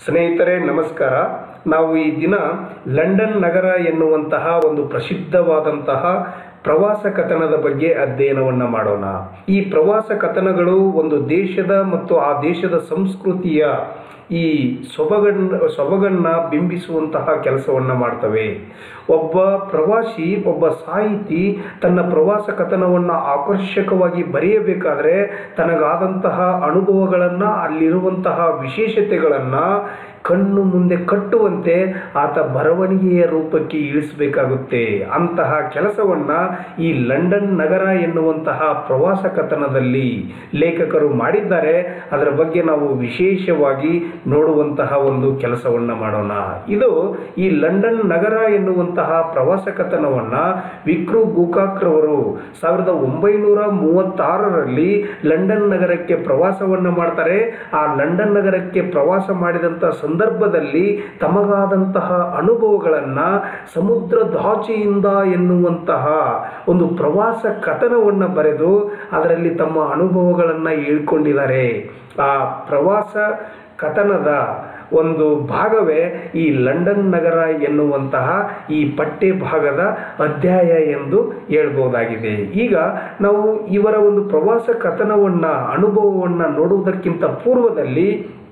ಸ್ನೇಹಿತರೆ ನಮಸ್ಕಾರ ನಾವು ಈ ದಿನ ಲಂಡನ್ ನಗರ ಎನ್ನುವಂತಹ ಒಂದು ಪ್ರಸಿದ್ಧವಾದಂತಹ ಪ್ರವಾಸ ಕಥನದ ಬಗ್ಗೆ ಅಧ್ಯಯನವನ್ನು ಮಾಡೋಣ ಈ ಪ್ರವಾಸ ಕಥನಗಳು ಒಂದು ದೇಶದ ಮತ್ತು ಆ ದೇಶದ ಸಂಸ್ಕೃತಿಯ ಈ ಸೊಬಗನ್ನ ಸೊಬಗನ್ನ ಬಿಂಬಿಸುವಂತಹ ಕೆಲಸವನ್ನು ಮಾಡ್ತವೆ ಒಬ್ಬ ಪ್ರವಾಸಿ ಒಬ್ಬ ಸಾಹಿತಿ ತನ್ನ ಪ್ರವಾಸ ಕಥನವನ್ನು ಆಕರ್ಷಕವಾಗಿ ಬರೆಯಬೇಕಾದ್ರೆ ತನಗಾದಂತಹ ಅನುಭವಗಳನ್ನು ಅಲ್ಲಿರುವಂತಹ ವಿಶೇಷತೆಗಳನ್ನು ಕಣ್ಣು ಮುಂದೆ ಕಟ್ಟುವಂತೆ ಆತ ಬರವಣಿಗೆಯ ರೂಪಕ್ಕೆ ಇಳಿಸಬೇಕಾಗುತ್ತೆ ಅಂತಹ ಕೆಲಸವನ್ನು ಈ ಲಂಡನ್ ನಗರ ಎನ್ನುವಂತಹ ಪ್ರವಾಸ ಕಥನದಲ್ಲಿ ಲೇಖಕರು ಮಾಡಿದ್ದಾರೆ ಅದರ ಬಗ್ಗೆ ನಾವು ವಿಶೇಷವಾಗಿ ನೋಡುವಂತಹ ಒಂದು ಕೆಲಸವನ್ನು ಮಾಡೋಣ ಇದು ಈ ಲಂಡನ್ ನಗರ ಎನ್ನುವಂತಹ ಪ್ರವಾಸ ಕಥನವನ್ನು ವಿಕ್ರು ಗೋಕಾಕ್ರವರು ಸಾವಿರದ ಒಂಬೈನೂರ ಮೂವತ್ತಾರರಲ್ಲಿ ಲಂಡನ್ ನಗರಕ್ಕೆ ಪ್ರವಾಸವನ್ನು ಮಾಡ್ತಾರೆ ಆ ಲಂಡನ್ ನಗರಕ್ಕೆ ಪ್ರವಾಸ ಮಾಡಿದಂಥ ಸಂದರ್ಭದಲ್ಲಿ ತಮಗಾದಂತಹ ಅನುಭವಗಳನ್ನು ಸಮುದ್ರದಾಚೆಯಿಂದ ಎನ್ನುವಂತಹ ಒಂದು ಪ್ರವಾಸ ಕಥನವನ್ನು ಬರೆದು ಅದರಲ್ಲಿ ತಮ್ಮ ಅನುಭವಗಳನ್ನು ಹೇಳ್ಕೊಂಡಿದ್ದಾರೆ ಆ ಪ್ರವಾಸ ಕಥನದ ಒಂದು ಭಾಗವೇ ಈ ಲಂಡನ್ ನಗರ ಎನ್ನುವಂತಹ ಈ ಪಠ್ಯ ಭಾಗದ ಅಧ್ಯಾಯ ಎಂದು ಹೇಳ್ಬೋದಾಗಿದೆ ಈಗ ನಾವು ಇವರ ಒಂದು ಪ್ರವಾಸ ಕಥನವನ್ನು ಅನುಭವವನ್ನು ನೋಡುವುದಕ್ಕಿಂತ ಪೂರ್ವದಲ್ಲಿ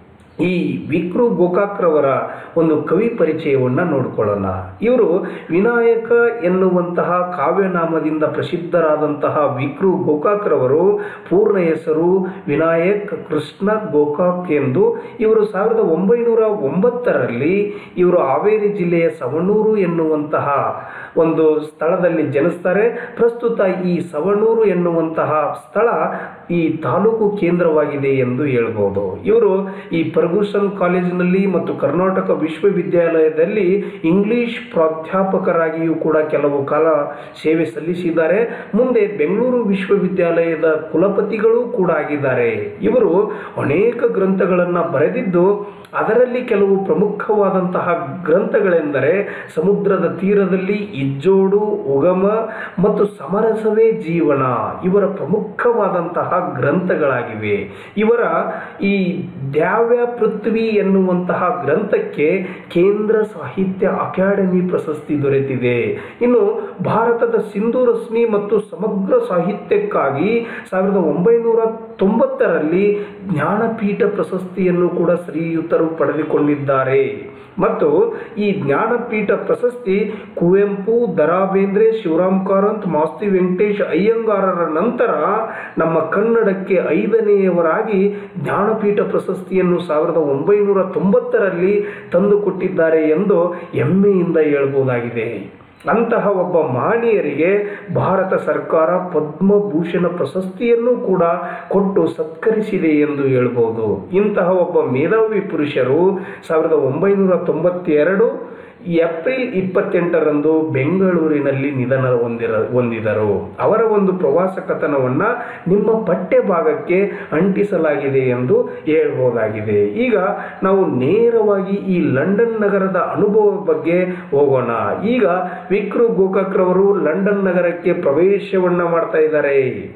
ಈ ವಿಕ್ರು ಗೋಕಾಕ್ರವರ ಒಂದು ಕವಿ ಪರಿಚಯವನ್ನು ನೋಡಿಕೊಳ್ಳೋಣ ಇವರು ವಿನಾಯಕ ಎನ್ನುವಂತಹ ಕಾವ್ಯನಾಮದಿಂದ ಪ್ರಸಿದ್ಧರಾದಂತಹ ವಿಕ್ರು ಗೋಕಾಕ್ರವರು ಪೂರ್ಣ ಹೆಸರು ವಿನಾಯಕ್ ಕೃಷ್ಣ ಗೋಕಾಕ್ ಎಂದು ಇವರು ಸಾವಿರದ ಒಂಬೈನೂರ ಒಂಬತ್ತರಲ್ಲಿ ಇವರು ಹಾವೇರಿ ಜಿಲ್ಲೆಯ ಸವಣೂರು ಎನ್ನುವಂತಹ ಒಂದು ಸ್ಥಳದಲ್ಲಿ ಜನಿಸ್ತಾರೆ ಪ್ರಸ್ತುತ ಈ ಸವಣೂರು ಎನ್ನುವಂತಹ ಸ್ಥಳ ಈ ತಾಲೂಕು ಕೇಂದ್ರವಾಗಿದೆ ಎಂದು ಹೇಳ್ಬೋದು ಇವರು ಈ ಫರ್ಗೂಸನ್ ಕಾಲೇಜಿನಲ್ಲಿ ಮತ್ತು ಕರ್ನಾಟಕ ವಿಶ್ವವಿದ್ಯಾಲಯದಲ್ಲಿ ಇಂಗ್ಲಿಷ್ ಪ್ರಾಧ್ಯಾಪಕರಾಗಿಯೂ ಕೂಡ ಕೆಲವು ಕಾಲ ಸೇವೆ ಸಲ್ಲಿಸಿದ್ದಾರೆ ಮುಂದೆ ಬೆಂಗಳೂರು ವಿಶ್ವವಿದ್ಯಾಲಯದ ಕುಲಪತಿಗಳೂ ಕೂಡ ಆಗಿದ್ದಾರೆ ಇವರು ಅನೇಕ ಗ್ರಂಥಗಳನ್ನು ಬರೆದಿದ್ದು ಅದರಲ್ಲಿ ಕೆಲವು ಪ್ರಮುಖವಾದಂತಹ ಗ್ರಂಥಗಳೆಂದರೆ ಸಮುದ್ರದ ತೀರದಲ್ಲಿ ಇಜ್ಜೋಡು ಉಗಮ ಮತ್ತು ಸಮರಸವೇ ಜೀವನ ಇವರ ಪ್ರಮುಖವಾದಂತಹ ಗ್ರಂಥಗಳಾಗಿವೆ ಇವರ ಈ ದ್ಯಾವ್ಯ ಪೃಥ್ವಿ ಎನ್ನುವಂತಹ ಗ್ರಂಥಕ್ಕೆ ಕೇಂದ್ರ ಸಾಹಿತ್ಯ ಅಕಾಡೆಮಿ ಪ್ರಶಸ್ತಿ ದೊರೆತಿದೆ ಇನ್ನು ಭಾರತದ ಸಿಂಧು ರಶ್ಮಿ ಮತ್ತು ಸಮಗ್ರ ಸಾಹಿತ್ಯಕ್ಕಾಗಿ ಸಾವಿರದ ಒಂಬೈನೂರ ತೊಂಬತ್ತರಲ್ಲಿ ಜ್ಞಾನಪೀಠ ಪ್ರಶಸ್ತಿಯನ್ನು ಕೂಡ ಶ್ರೀಯುತರು ಪಡೆದುಕೊಂಡಿದ್ದಾರೆ ಮತ್ತು ಈ ಜ್ಞಾನಪೀಠ ಪ್ರಶಸ್ತಿ ಕುವೆಂಪು ದರಾ ಬೇಂದ್ರೆ ಶಿವರಾಮ್ ಕಾರಂತ್ ಮಾಸ್ತಿ ವೆಂಕಟೇಶ್ ಅಯ್ಯಂಗಾರರ ನಂತರ ನಮ್ಮ ಕನ್ನಡಕ್ಕೆ ಐದನೆಯವರಾಗಿ ಜ್ಞಾನಪೀಠ ಪ್ರಶಸ್ತಿಯನ್ನು ಸಾವಿರದ ಒಂಬೈನೂರ ತೊಂಬತ್ತರಲ್ಲಿ ತಂದುಕೊಟ್ಟಿದ್ದಾರೆ ಎಂದು ಹೆಮ್ಮೆಯಿಂದ ಹೇಳ್ಬೋದಾಗಿದೆ ಅಂತಹ ಒಬ್ಬ ಮಹನೀಯರಿಗೆ ಭಾರತ ಸರ್ಕಾರ ಪದ್ಮಭೂಷಣ ಪ್ರಶಸ್ತಿಯನ್ನು ಕೂಡ ಕೊಟ್ಟು ಸತ್ಕರಿಸಿದೆ ಎಂದು ಹೇಳ್ಬೋದು ಇಂತಹ ಒಬ್ಬ ಮೇಧಾವಿ ಪುರುಷರು ಸಾವಿರದ ಒಂಬೈನೂರ ತೊಂಬತ್ತೆರಡು ಏಪ್ರಿಲ್ ಇಪ್ಪತ್ತೆಂಟರಂದು ಬೆಂಗಳೂರಿನಲ್ಲಿ ನಿಧನ ಹೊಂದಿರ ಹೊಂದಿದರು ಅವರ ಒಂದು ಪ್ರವಾಸ ಕಥನವನ್ನು ನಿಮ್ಮ ಪಠ್ಯ ಭಾಗಕ್ಕೆ ಅಂಟಿಸಲಾಗಿದೆ ಎಂದು ಹೇಳ್ಬೋದಾಗಿದೆ ಈಗ ನಾವು ನೇರವಾಗಿ ಈ ಲಂಡನ್ ನಗರದ ಅನುಭವದ ಬಗ್ಗೆ ಹೋಗೋಣ ಈಗ ವಿಕ್ರು ಗೋಕಾಕ್ರವರು ಲಂಡನ್ ನಗರಕ್ಕೆ ಪ್ರವೇಶವನ್ನು ಮಾಡ್ತಾ ಇದ್ದಾರೆ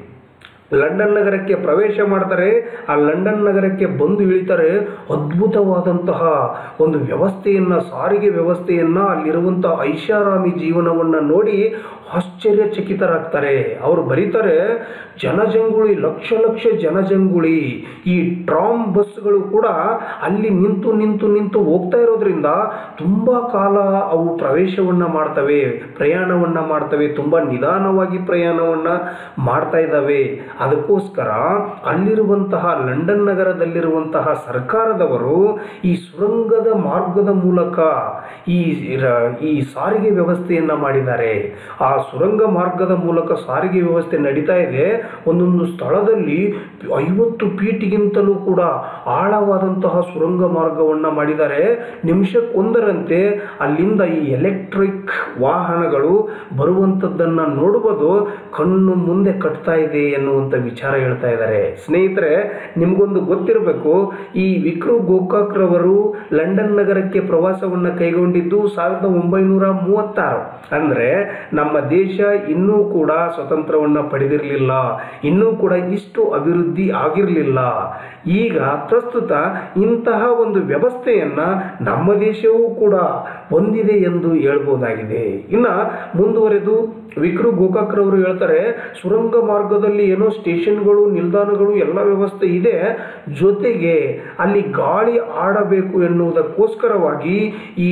ಲಂಡನ್ ನಗರಕ್ಕೆ ಪ್ರವೇಶ ಮಾಡ್ತಾರೆ ಆ ಲಂಡನ್ ನಗರಕ್ಕೆ ಬಂದು ಇಳಿತಾರೆ ಅದ್ಭುತವಾದಂತಹ ಒಂದು ವ್ಯವಸ್ಥೆಯನ್ನು ಸಾರಿಗೆ ವ್ಯವಸ್ಥೆಯನ್ನು ಅಲ್ಲಿರುವಂಥ ಐಷಾರಾಮಿ ಜೀವನವನ್ನು ನೋಡಿ ಆಶ್ಚರ್ಯಚಕಿತರಾಗ್ತಾರೆ ಅವರು ಬರೀತಾರೆ ಜನಜಂಗುಳಿ ಲಕ್ಷ ಲಕ್ಷ ಜನಜಂಗುಳಿ ಈ ಟ್ರಾಮ್ ಬಸ್ಗಳು ಕೂಡ ಅಲ್ಲಿ ನಿಂತು ನಿಂತು ನಿಂತು ಹೋಗ್ತಾ ಇರೋದ್ರಿಂದ ತುಂಬ ಕಾಲ ಅವು ಪ್ರವೇಶವನ್ನು ಮಾಡ್ತವೆ ಪ್ರಯಾಣವನ್ನು ಮಾಡ್ತವೆ ತುಂಬ ನಿಧಾನವಾಗಿ ಪ್ರಯಾಣವನ್ನು ಮಾಡ್ತಾ ಇದ್ದಾವೆ ಅದಕ್ಕೋಸ್ಕರ ಅಲ್ಲಿರುವಂತಹ ಲಂಡನ್ ನಗರದಲ್ಲಿರುವಂತಹ ಸರ್ಕಾರದವರು ಈ ಸುರಂಗದ ಮಾರ್ಗದ ಮೂಲಕ ಈ ರ- ಈ ಸಾರಿಗೆ ವ್ಯವಸ್ಥೆಯನ್ನು ಮಾಡಿದ್ದಾರೆ ಆ ಸುರಂಗ ಮಾರ್ಗದ ಮೂಲಕ ಸಾರಿಗೆ ವ್ಯವಸ್ಥೆ ನಡೀತಾ ಇದೆ ಒಂದೊಂದು ಸ್ಥಳದಲ್ಲಿ ಐವತ್ತು ಫೀಟ್ಗಿಂತಲೂ ಕೂಡ ಆಳವಾದಂತಹ ಸುರಂಗ ಮಾರ್ಗವನ್ನು ಮಾಡಿದ್ದಾರೆ ನಿಮಿಷಕ್ಕೊಂದರಂತೆ ಅಲ್ಲಿಂದ ಈ ಎಲೆಕ್ಟ್ರಿಕ್ ವಾಹನಗಳು ಬರುವಂಥದ್ದನ್ನು ನೋಡುವುದು ಕಣ್ಣು ಮುಂದೆ ಕಟ್ತಾ ಇದೆ ಎನ್ನುವಂಥ ವಿಚಾರ ಹೇಳ್ತಾ ಇದ್ದಾರೆ ಸ್ನೇಹಿತರೆ ನಿಮಗೊಂದು ಗೊತ್ತಿರಬೇಕು ಈ ವಿಕ್ರು ಗೋಕಾಕ್ರವರು ಲಂಡನ್ ನಗರಕ್ಕೆ ಪ್ರವಾಸವನ್ನು ಕೈಗೊಂಡಿದ್ದು ಸಾವಿರದ ಒಂಬೈನೂರ ಮೂವತ್ತಾರು ಅಂದರೆ ನಮ್ಮ ದೇಶ ಇನ್ನೂ ಕೂಡ ಸ್ವತಂತ್ರವನ್ನು ಪಡೆದಿರಲಿಲ್ಲ ಇನ್ನೂ ಕೂಡ ಇಷ್ಟು ಅಭಿವೃದ್ಧಿ ಆಗಿರಲಿಲ್ಲ ಈಗ ಪ್ರಸ್ತುತ ಇಂತಹ ಒಂದು ವ್ಯವಸ್ಥೆಯನ್ನ ನಮ್ಮ ದೇಶವೂ ಕೂಡ ಹೊಂದಿದೆ ಎಂದು ಹೇಳ್ಬೋದಾಗಿದೆ ಇನ್ನ ಮುಂದುವರೆದು ವಿಕ್ರು ಗೋಕಾಕ್ರವರು ಹೇಳ್ತಾರೆ ಸುರಂಗ ಮಾರ್ಗದಲ್ಲಿ ಏನೋ ಸ್ಟೇಷನ್ಗಳು ನಿಲ್ದಾಣಗಳು ಎಲ್ಲ ವ್ಯವಸ್ಥೆ ಇದೆ ಜೊತೆಗೆ ಅಲ್ಲಿ ಗಾಳಿ ಆಡಬೇಕು ಎನ್ನುವುದಕ್ಕೋಸ್ಕರವಾಗಿ ಈ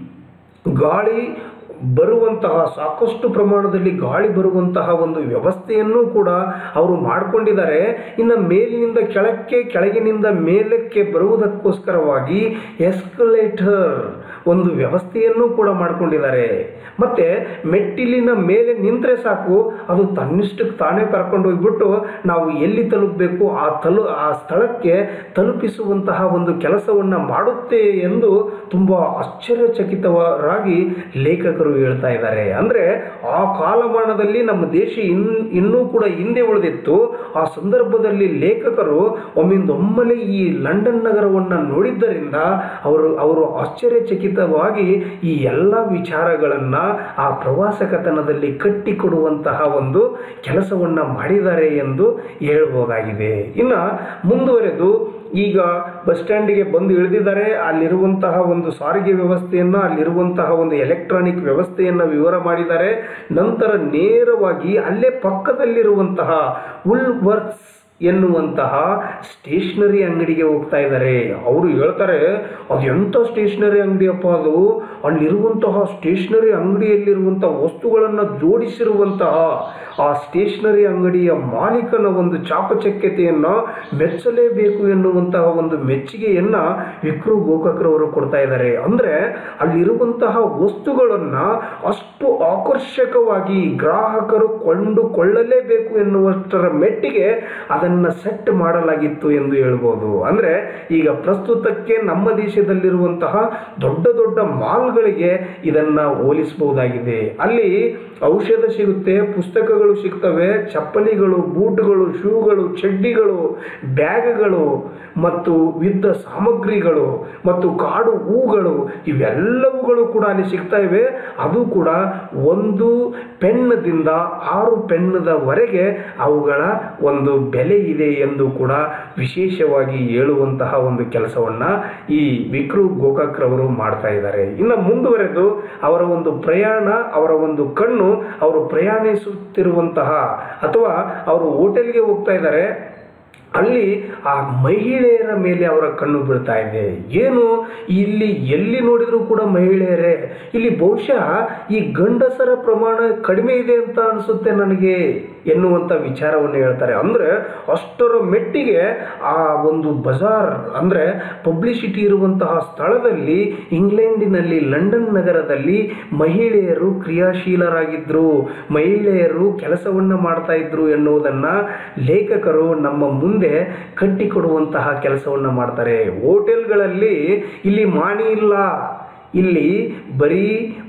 ಗಾಳಿ ಬರುವಂತಹ ಸಾಕಷ್ಟು ಪ್ರಮಾಣದಲ್ಲಿ ಗಾಳಿ ಬರುವಂತಹ ಒಂದು ವ್ಯವಸ್ಥೆಯನ್ನು ಕೂಡ ಅವರು ಮಾಡಿಕೊಂಡಿದ್ದಾರೆ ಇನ್ನು ಮೇಲಿನಿಂದ ಕೆಳಕ್ಕೆ ಕೆಳಗಿನಿಂದ ಮೇಲಕ್ಕೆ ಬರುವುದಕ್ಕೋಸ್ಕರವಾಗಿ ಎಸ್ಕಲೇಟರ್ ಒಂದು ವ್ಯವಸ್ಥೆಯನ್ನು ಕೂಡ ಮಾಡಿಕೊಂಡಿದ್ದಾರೆ ಮತ್ತೆ ಮೆಟ್ಟಿಲಿನ ಮೇಲೆ ನಿಂತರೆ ಸಾಕು ಅದು ತನ್ನಿಷ್ಟಕ್ಕೆ ತಾನೇ ಕರ್ಕೊಂಡು ಹೋಗ್ಬಿಟ್ಟು ನಾವು ಎಲ್ಲಿ ತಲುಪಬೇಕು ಆ ತಲು ಆ ಸ್ಥಳಕ್ಕೆ ತಲುಪಿಸುವಂತಹ ಒಂದು ಕೆಲಸವನ್ನು ಮಾಡುತ್ತೆ ಎಂದು ತುಂಬ ಆಶ್ಚರ್ಯಚಕಿತರಾಗಿ ಲೇಖಕರು ಹೇಳ್ತಾ ಇದ್ದಾರೆ ಅಂದರೆ ಆ ಕಾಲಮಾನದಲ್ಲಿ ನಮ್ಮ ದೇಶ ಇನ್ ಇನ್ನೂ ಕೂಡ ಹಿಂದೆ ಉಳಿದಿತ್ತು ಆ ಸಂದರ್ಭದಲ್ಲಿ ಲೇಖಕರು ಒಮ್ಮಿಂದೊಮ್ಮಲೆ ಈ ಲಂಡನ್ ನಗರವನ್ನು ನೋಡಿದ್ದರಿಂದ ಅವರು ಅವರು ಆಶ್ಚರ್ಯಚಕಿತವಾಗಿ ಈ ಎಲ್ಲ ವಿಚಾರಗಳನ್ನು ಆ ಪ್ರವಾಸ ಕಥನದಲ್ಲಿ ಕಟ್ಟಿಕೊಡುವಂತಹ ಒಂದು ಕೆಲಸವನ್ನು ಮಾಡಿದ್ದಾರೆ ಎಂದು ಹೇಳ್ಬೋದಾಗಿದೆ ಇನ್ನು ಮುಂದುವರೆದು ಈಗ ಬಸ್ ಸ್ಟ್ಯಾಂಡಿಗೆ ಬಂದು ಇಳಿದಿದ್ದಾರೆ ಅಲ್ಲಿರುವಂತಹ ಒಂದು ಸಾರಿಗೆ ವ್ಯವಸ್ಥೆಯನ್ನು ಅಲ್ಲಿರುವಂತಹ ಒಂದು ಎಲೆಕ್ಟ್ರಾನಿಕ್ ವ್ಯವಸ್ಥೆಯನ್ನು ವಿವರ ಮಾಡಿದ್ದಾರೆ ನಂತರ ನೇರವಾಗಿ ಅಲ್ಲೇ ಪಕ್ಕದಲ್ಲಿರುವಂತಹ ಉಲ್ ವರ್ಕ್ಸ್ ಎನ್ನುವಂತಹ ಸ್ಟೇಷನರಿ ಅಂಗಡಿಗೆ ಹೋಗ್ತಾ ಇದ್ದಾರೆ ಅವರು ಹೇಳ್ತಾರೆ ಅದು ಎಂಥ ಸ್ಟೇಷನರಿ ಅಂಗಡಿಯಪ್ಪ ಅದು ಅಲ್ಲಿರುವಂತಹ ಸ್ಟೇಷನರಿ ಅಂಗಡಿಯಲ್ಲಿರುವಂತಹ ವಸ್ತುಗಳನ್ನು ಜೋಡಿಸಿರುವಂತಹ ಆ ಸ್ಟೇಷನರಿ ಅಂಗಡಿಯ ಮಾಲೀಕನ ಒಂದು ಚಾಕಚಕ್ಯತೆಯನ್ನು ಮೆಚ್ಚಲೇಬೇಕು ಎನ್ನುವಂತಹ ಒಂದು ಮೆಚ್ಚುಗೆಯನ್ನ ವಿಕ್ರು ಗೋಕಾಕ್ರವರು ಕೊಡ್ತಾ ಇದ್ದಾರೆ ಅಂದ್ರೆ ಅಲ್ಲಿರುವಂತಹ ವಸ್ತುಗಳನ್ನ ಅಷ್ಟು ಆಕರ್ಷಕವಾಗಿ ಗ್ರಾಹಕರು ಕೊಂಡುಕೊಳ್ಳಲೇಬೇಕು ಎನ್ನುವಷ್ಟರ ಮೆಟ್ಟಿಗೆ ಅದನ್ನ ಸೆಟ್ ಮಾಡಲಾಗಿತ್ತು ಎಂದು ಹೇಳ್ಬೋದು ಅಂದ್ರೆ ಈಗ ಪ್ರಸ್ತುತಕ್ಕೆ ನಮ್ಮ ದೇಶದಲ್ಲಿರುವಂತಹ ದೊಡ್ಡ ದೊಡ್ಡ ಮಾಲ್ಗಳಿಗೆ ಇದನ್ನ ಹೋಲಿಸಬಹುದಾಗಿದೆ ಅಲ್ಲಿ ಔಷಧ ಸಿಗುತ್ತೆ ಪುಸ್ತಕಗಳು ಸಿಗ್ತವೆ ಚಪ್ಪಲಿಗಳು ಬೂಟ್ಗಳು ಶೂಗಳು ಚಡ್ಡಿಗಳು ಬ್ಯಾಗ್ಗಳು ಮತ್ತು ಯುದ್ಧ ಸಾಮಗ್ರಿಗಳು ಮತ್ತು ಕಾಡು ಹೂಗಳು ಇವೆಲ್ಲವುಗಳು ಕೂಡ ಅಲ್ಲಿ ಸಿಗ್ತಾ ಇವೆ ಅದು ಕೂಡ ಒಂದು ಪೆನ್ನದಿಂದ ಆರು ಪೆನ್ನದವರೆಗೆ ಅವುಗಳ ಒಂದು ಬೆಲೆ ಇದೆ ಎಂದು ಕೂಡ ವಿಶೇಷವಾಗಿ ಹೇಳುವಂತಹ ಒಂದು ಕೆಲಸವನ್ನ ಈ ವಿಕ್ರು ಗೋಕಾಕ್ರವರು ಮಾಡ್ತಾ ಇದ್ದಾರೆ ಇನ್ನು ಮುಂದುವರೆದು ಅವರ ಒಂದು ಪ್ರಯಾಣ ಅವರ ಒಂದು ಕಣ್ಣು ಅವರು ಪ್ರಯಾಣಿಸುತ್ತಿರುವಂತಹ ಅಥವಾ ಅವರು ಹೋಟೆಲ್ಗೆ ಹೋಗ್ತಾ ಇದ್ದಾರೆ ಅಲ್ಲಿ ಆ ಮಹಿಳೆಯರ ಮೇಲೆ ಅವರ ಕಣ್ಣು ಬೀಳ್ತಾ ಇದೆ ಏನು ಇಲ್ಲಿ ಎಲ್ಲಿ ನೋಡಿದರೂ ಕೂಡ ಮಹಿಳೆಯರೇ ಇಲ್ಲಿ ಬಹುಶಃ ಈ ಗಂಡಸರ ಪ್ರಮಾಣ ಕಡಿಮೆ ಇದೆ ಅಂತ ಅನಿಸುತ್ತೆ ನನಗೆ ಎನ್ನುವಂಥ ವಿಚಾರವನ್ನು ಹೇಳ್ತಾರೆ ಅಂದರೆ ಅಷ್ಟರ ಮೆಟ್ಟಿಗೆ ಆ ಒಂದು ಬಜಾರ್ ಅಂದರೆ ಪಬ್ಲಿಸಿಟಿ ಇರುವಂತಹ ಸ್ಥಳದಲ್ಲಿ ಇಂಗ್ಲೆಂಡಿನಲ್ಲಿ ಲಂಡನ್ ನಗರದಲ್ಲಿ ಮಹಿಳೆಯರು ಕ್ರಿಯಾಶೀಲರಾಗಿದ್ದರು ಮಹಿಳೆಯರು ಕೆಲಸವನ್ನು ಮಾಡ್ತಾ ಇದ್ರು ಎನ್ನುವುದನ್ನು ಲೇಖಕರು ನಮ್ಮ ಮುಂದೆ ಕಟ್ಟಿಕೊಡುವಂತಹ ಕೆಲಸವನ್ನು ಮಾಡ್ತಾರೆ ಹೋಟೆಲ್ಗಳಲ್ಲಿ ಇಲ್ಲಿ ಮಾಣಿ ಇಲ್ಲ ಇಲ್ಲಿ ಬರೀ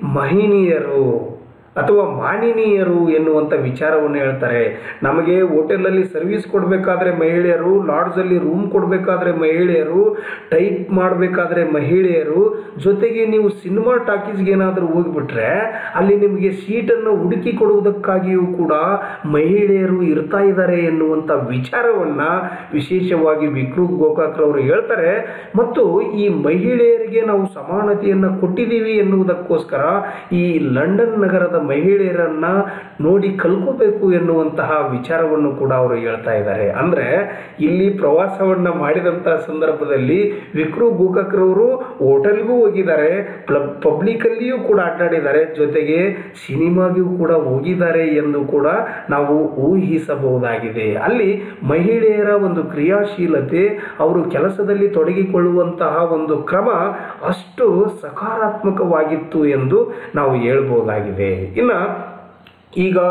ಮಹಿಣಿಯರು ಅಥವಾ ಮಾನಿನೀಯರು ಎನ್ನುವಂಥ ವಿಚಾರವನ್ನು ಹೇಳ್ತಾರೆ ನಮಗೆ ಹೋಟೆಲಲ್ಲಿ ಸರ್ವಿಸ್ ಕೊಡಬೇಕಾದ್ರೆ ಮಹಿಳೆಯರು ಲಾಡ್ಜಲ್ಲಿ ರೂಮ್ ಕೊಡಬೇಕಾದ್ರೆ ಮಹಿಳೆಯರು ಟೈಪ್ ಮಾಡಬೇಕಾದ್ರೆ ಮಹಿಳೆಯರು ಜೊತೆಗೆ ನೀವು ಸಿನಿಮಾ ಟಾಕೀಸ್ಗೆ ಏನಾದರೂ ಹೋಗಿಬಿಟ್ರೆ ಅಲ್ಲಿ ನಿಮಗೆ ಸೀಟನ್ನು ಹುಡುಕಿ ಕೊಡುವುದಕ್ಕಾಗಿಯೂ ಕೂಡ ಮಹಿಳೆಯರು ಇರ್ತಾ ಇದ್ದಾರೆ ಎನ್ನುವಂಥ ವಿಚಾರವನ್ನು ವಿಶೇಷವಾಗಿ ವಿಕ್ರು ಗೋಕಾಕ್ರವರು ಹೇಳ್ತಾರೆ ಮತ್ತು ಈ ಮಹಿಳೆಯರಿಗೆ ನಾವು ಸಮಾನತೆಯನ್ನು ಕೊಟ್ಟಿದ್ದೀವಿ ಎನ್ನುವುದಕ್ಕೋಸ್ಕರ ಈ ಲಂಡನ್ ನಗರದ ಮಹಿಳೆಯರನ್ನ ನೋಡಿ ಕಲ್ಕೋಬೇಕು ಎನ್ನುವಂತಹ ವಿಚಾರವನ್ನು ಕೂಡ ಅವರು ಹೇಳ್ತಾ ಇದ್ದಾರೆ ಅಂದ್ರೆ ಇಲ್ಲಿ ಪ್ರವಾಸವನ್ನ ಮಾಡಿದಂತಹ ಸಂದರ್ಭದಲ್ಲಿ ವಿಕ್ರು ಗೋಕಾಕ್ರವರು ಹೋಟೆಲ್ಗೂ ಹೋಗಿದ್ದಾರೆ ಪಬ್ಲಿಕ್ ಅಲ್ಲಿಯೂ ಕೂಡ ಅಡ್ಡಾಡಿದ್ದಾರೆ ಜೊತೆಗೆ ಸಿನಿಮಾಗೂ ಕೂಡ ಹೋಗಿದ್ದಾರೆ ಎಂದು ಕೂಡ ನಾವು ಊಹಿಸಬಹುದಾಗಿದೆ ಅಲ್ಲಿ ಮಹಿಳೆಯರ ಒಂದು ಕ್ರಿಯಾಶೀಲತೆ ಅವರು ಕೆಲಸದಲ್ಲಿ ತೊಡಗಿಕೊಳ್ಳುವಂತಹ ಒಂದು ಕ್ರಮ ಅಷ್ಟು ಸಕಾರಾತ್ಮಕವಾಗಿತ್ತು ಎಂದು ನಾವು ಹೇಳ್ಬೋದಾಗಿದೆ ಇನ್ನು ಈಗ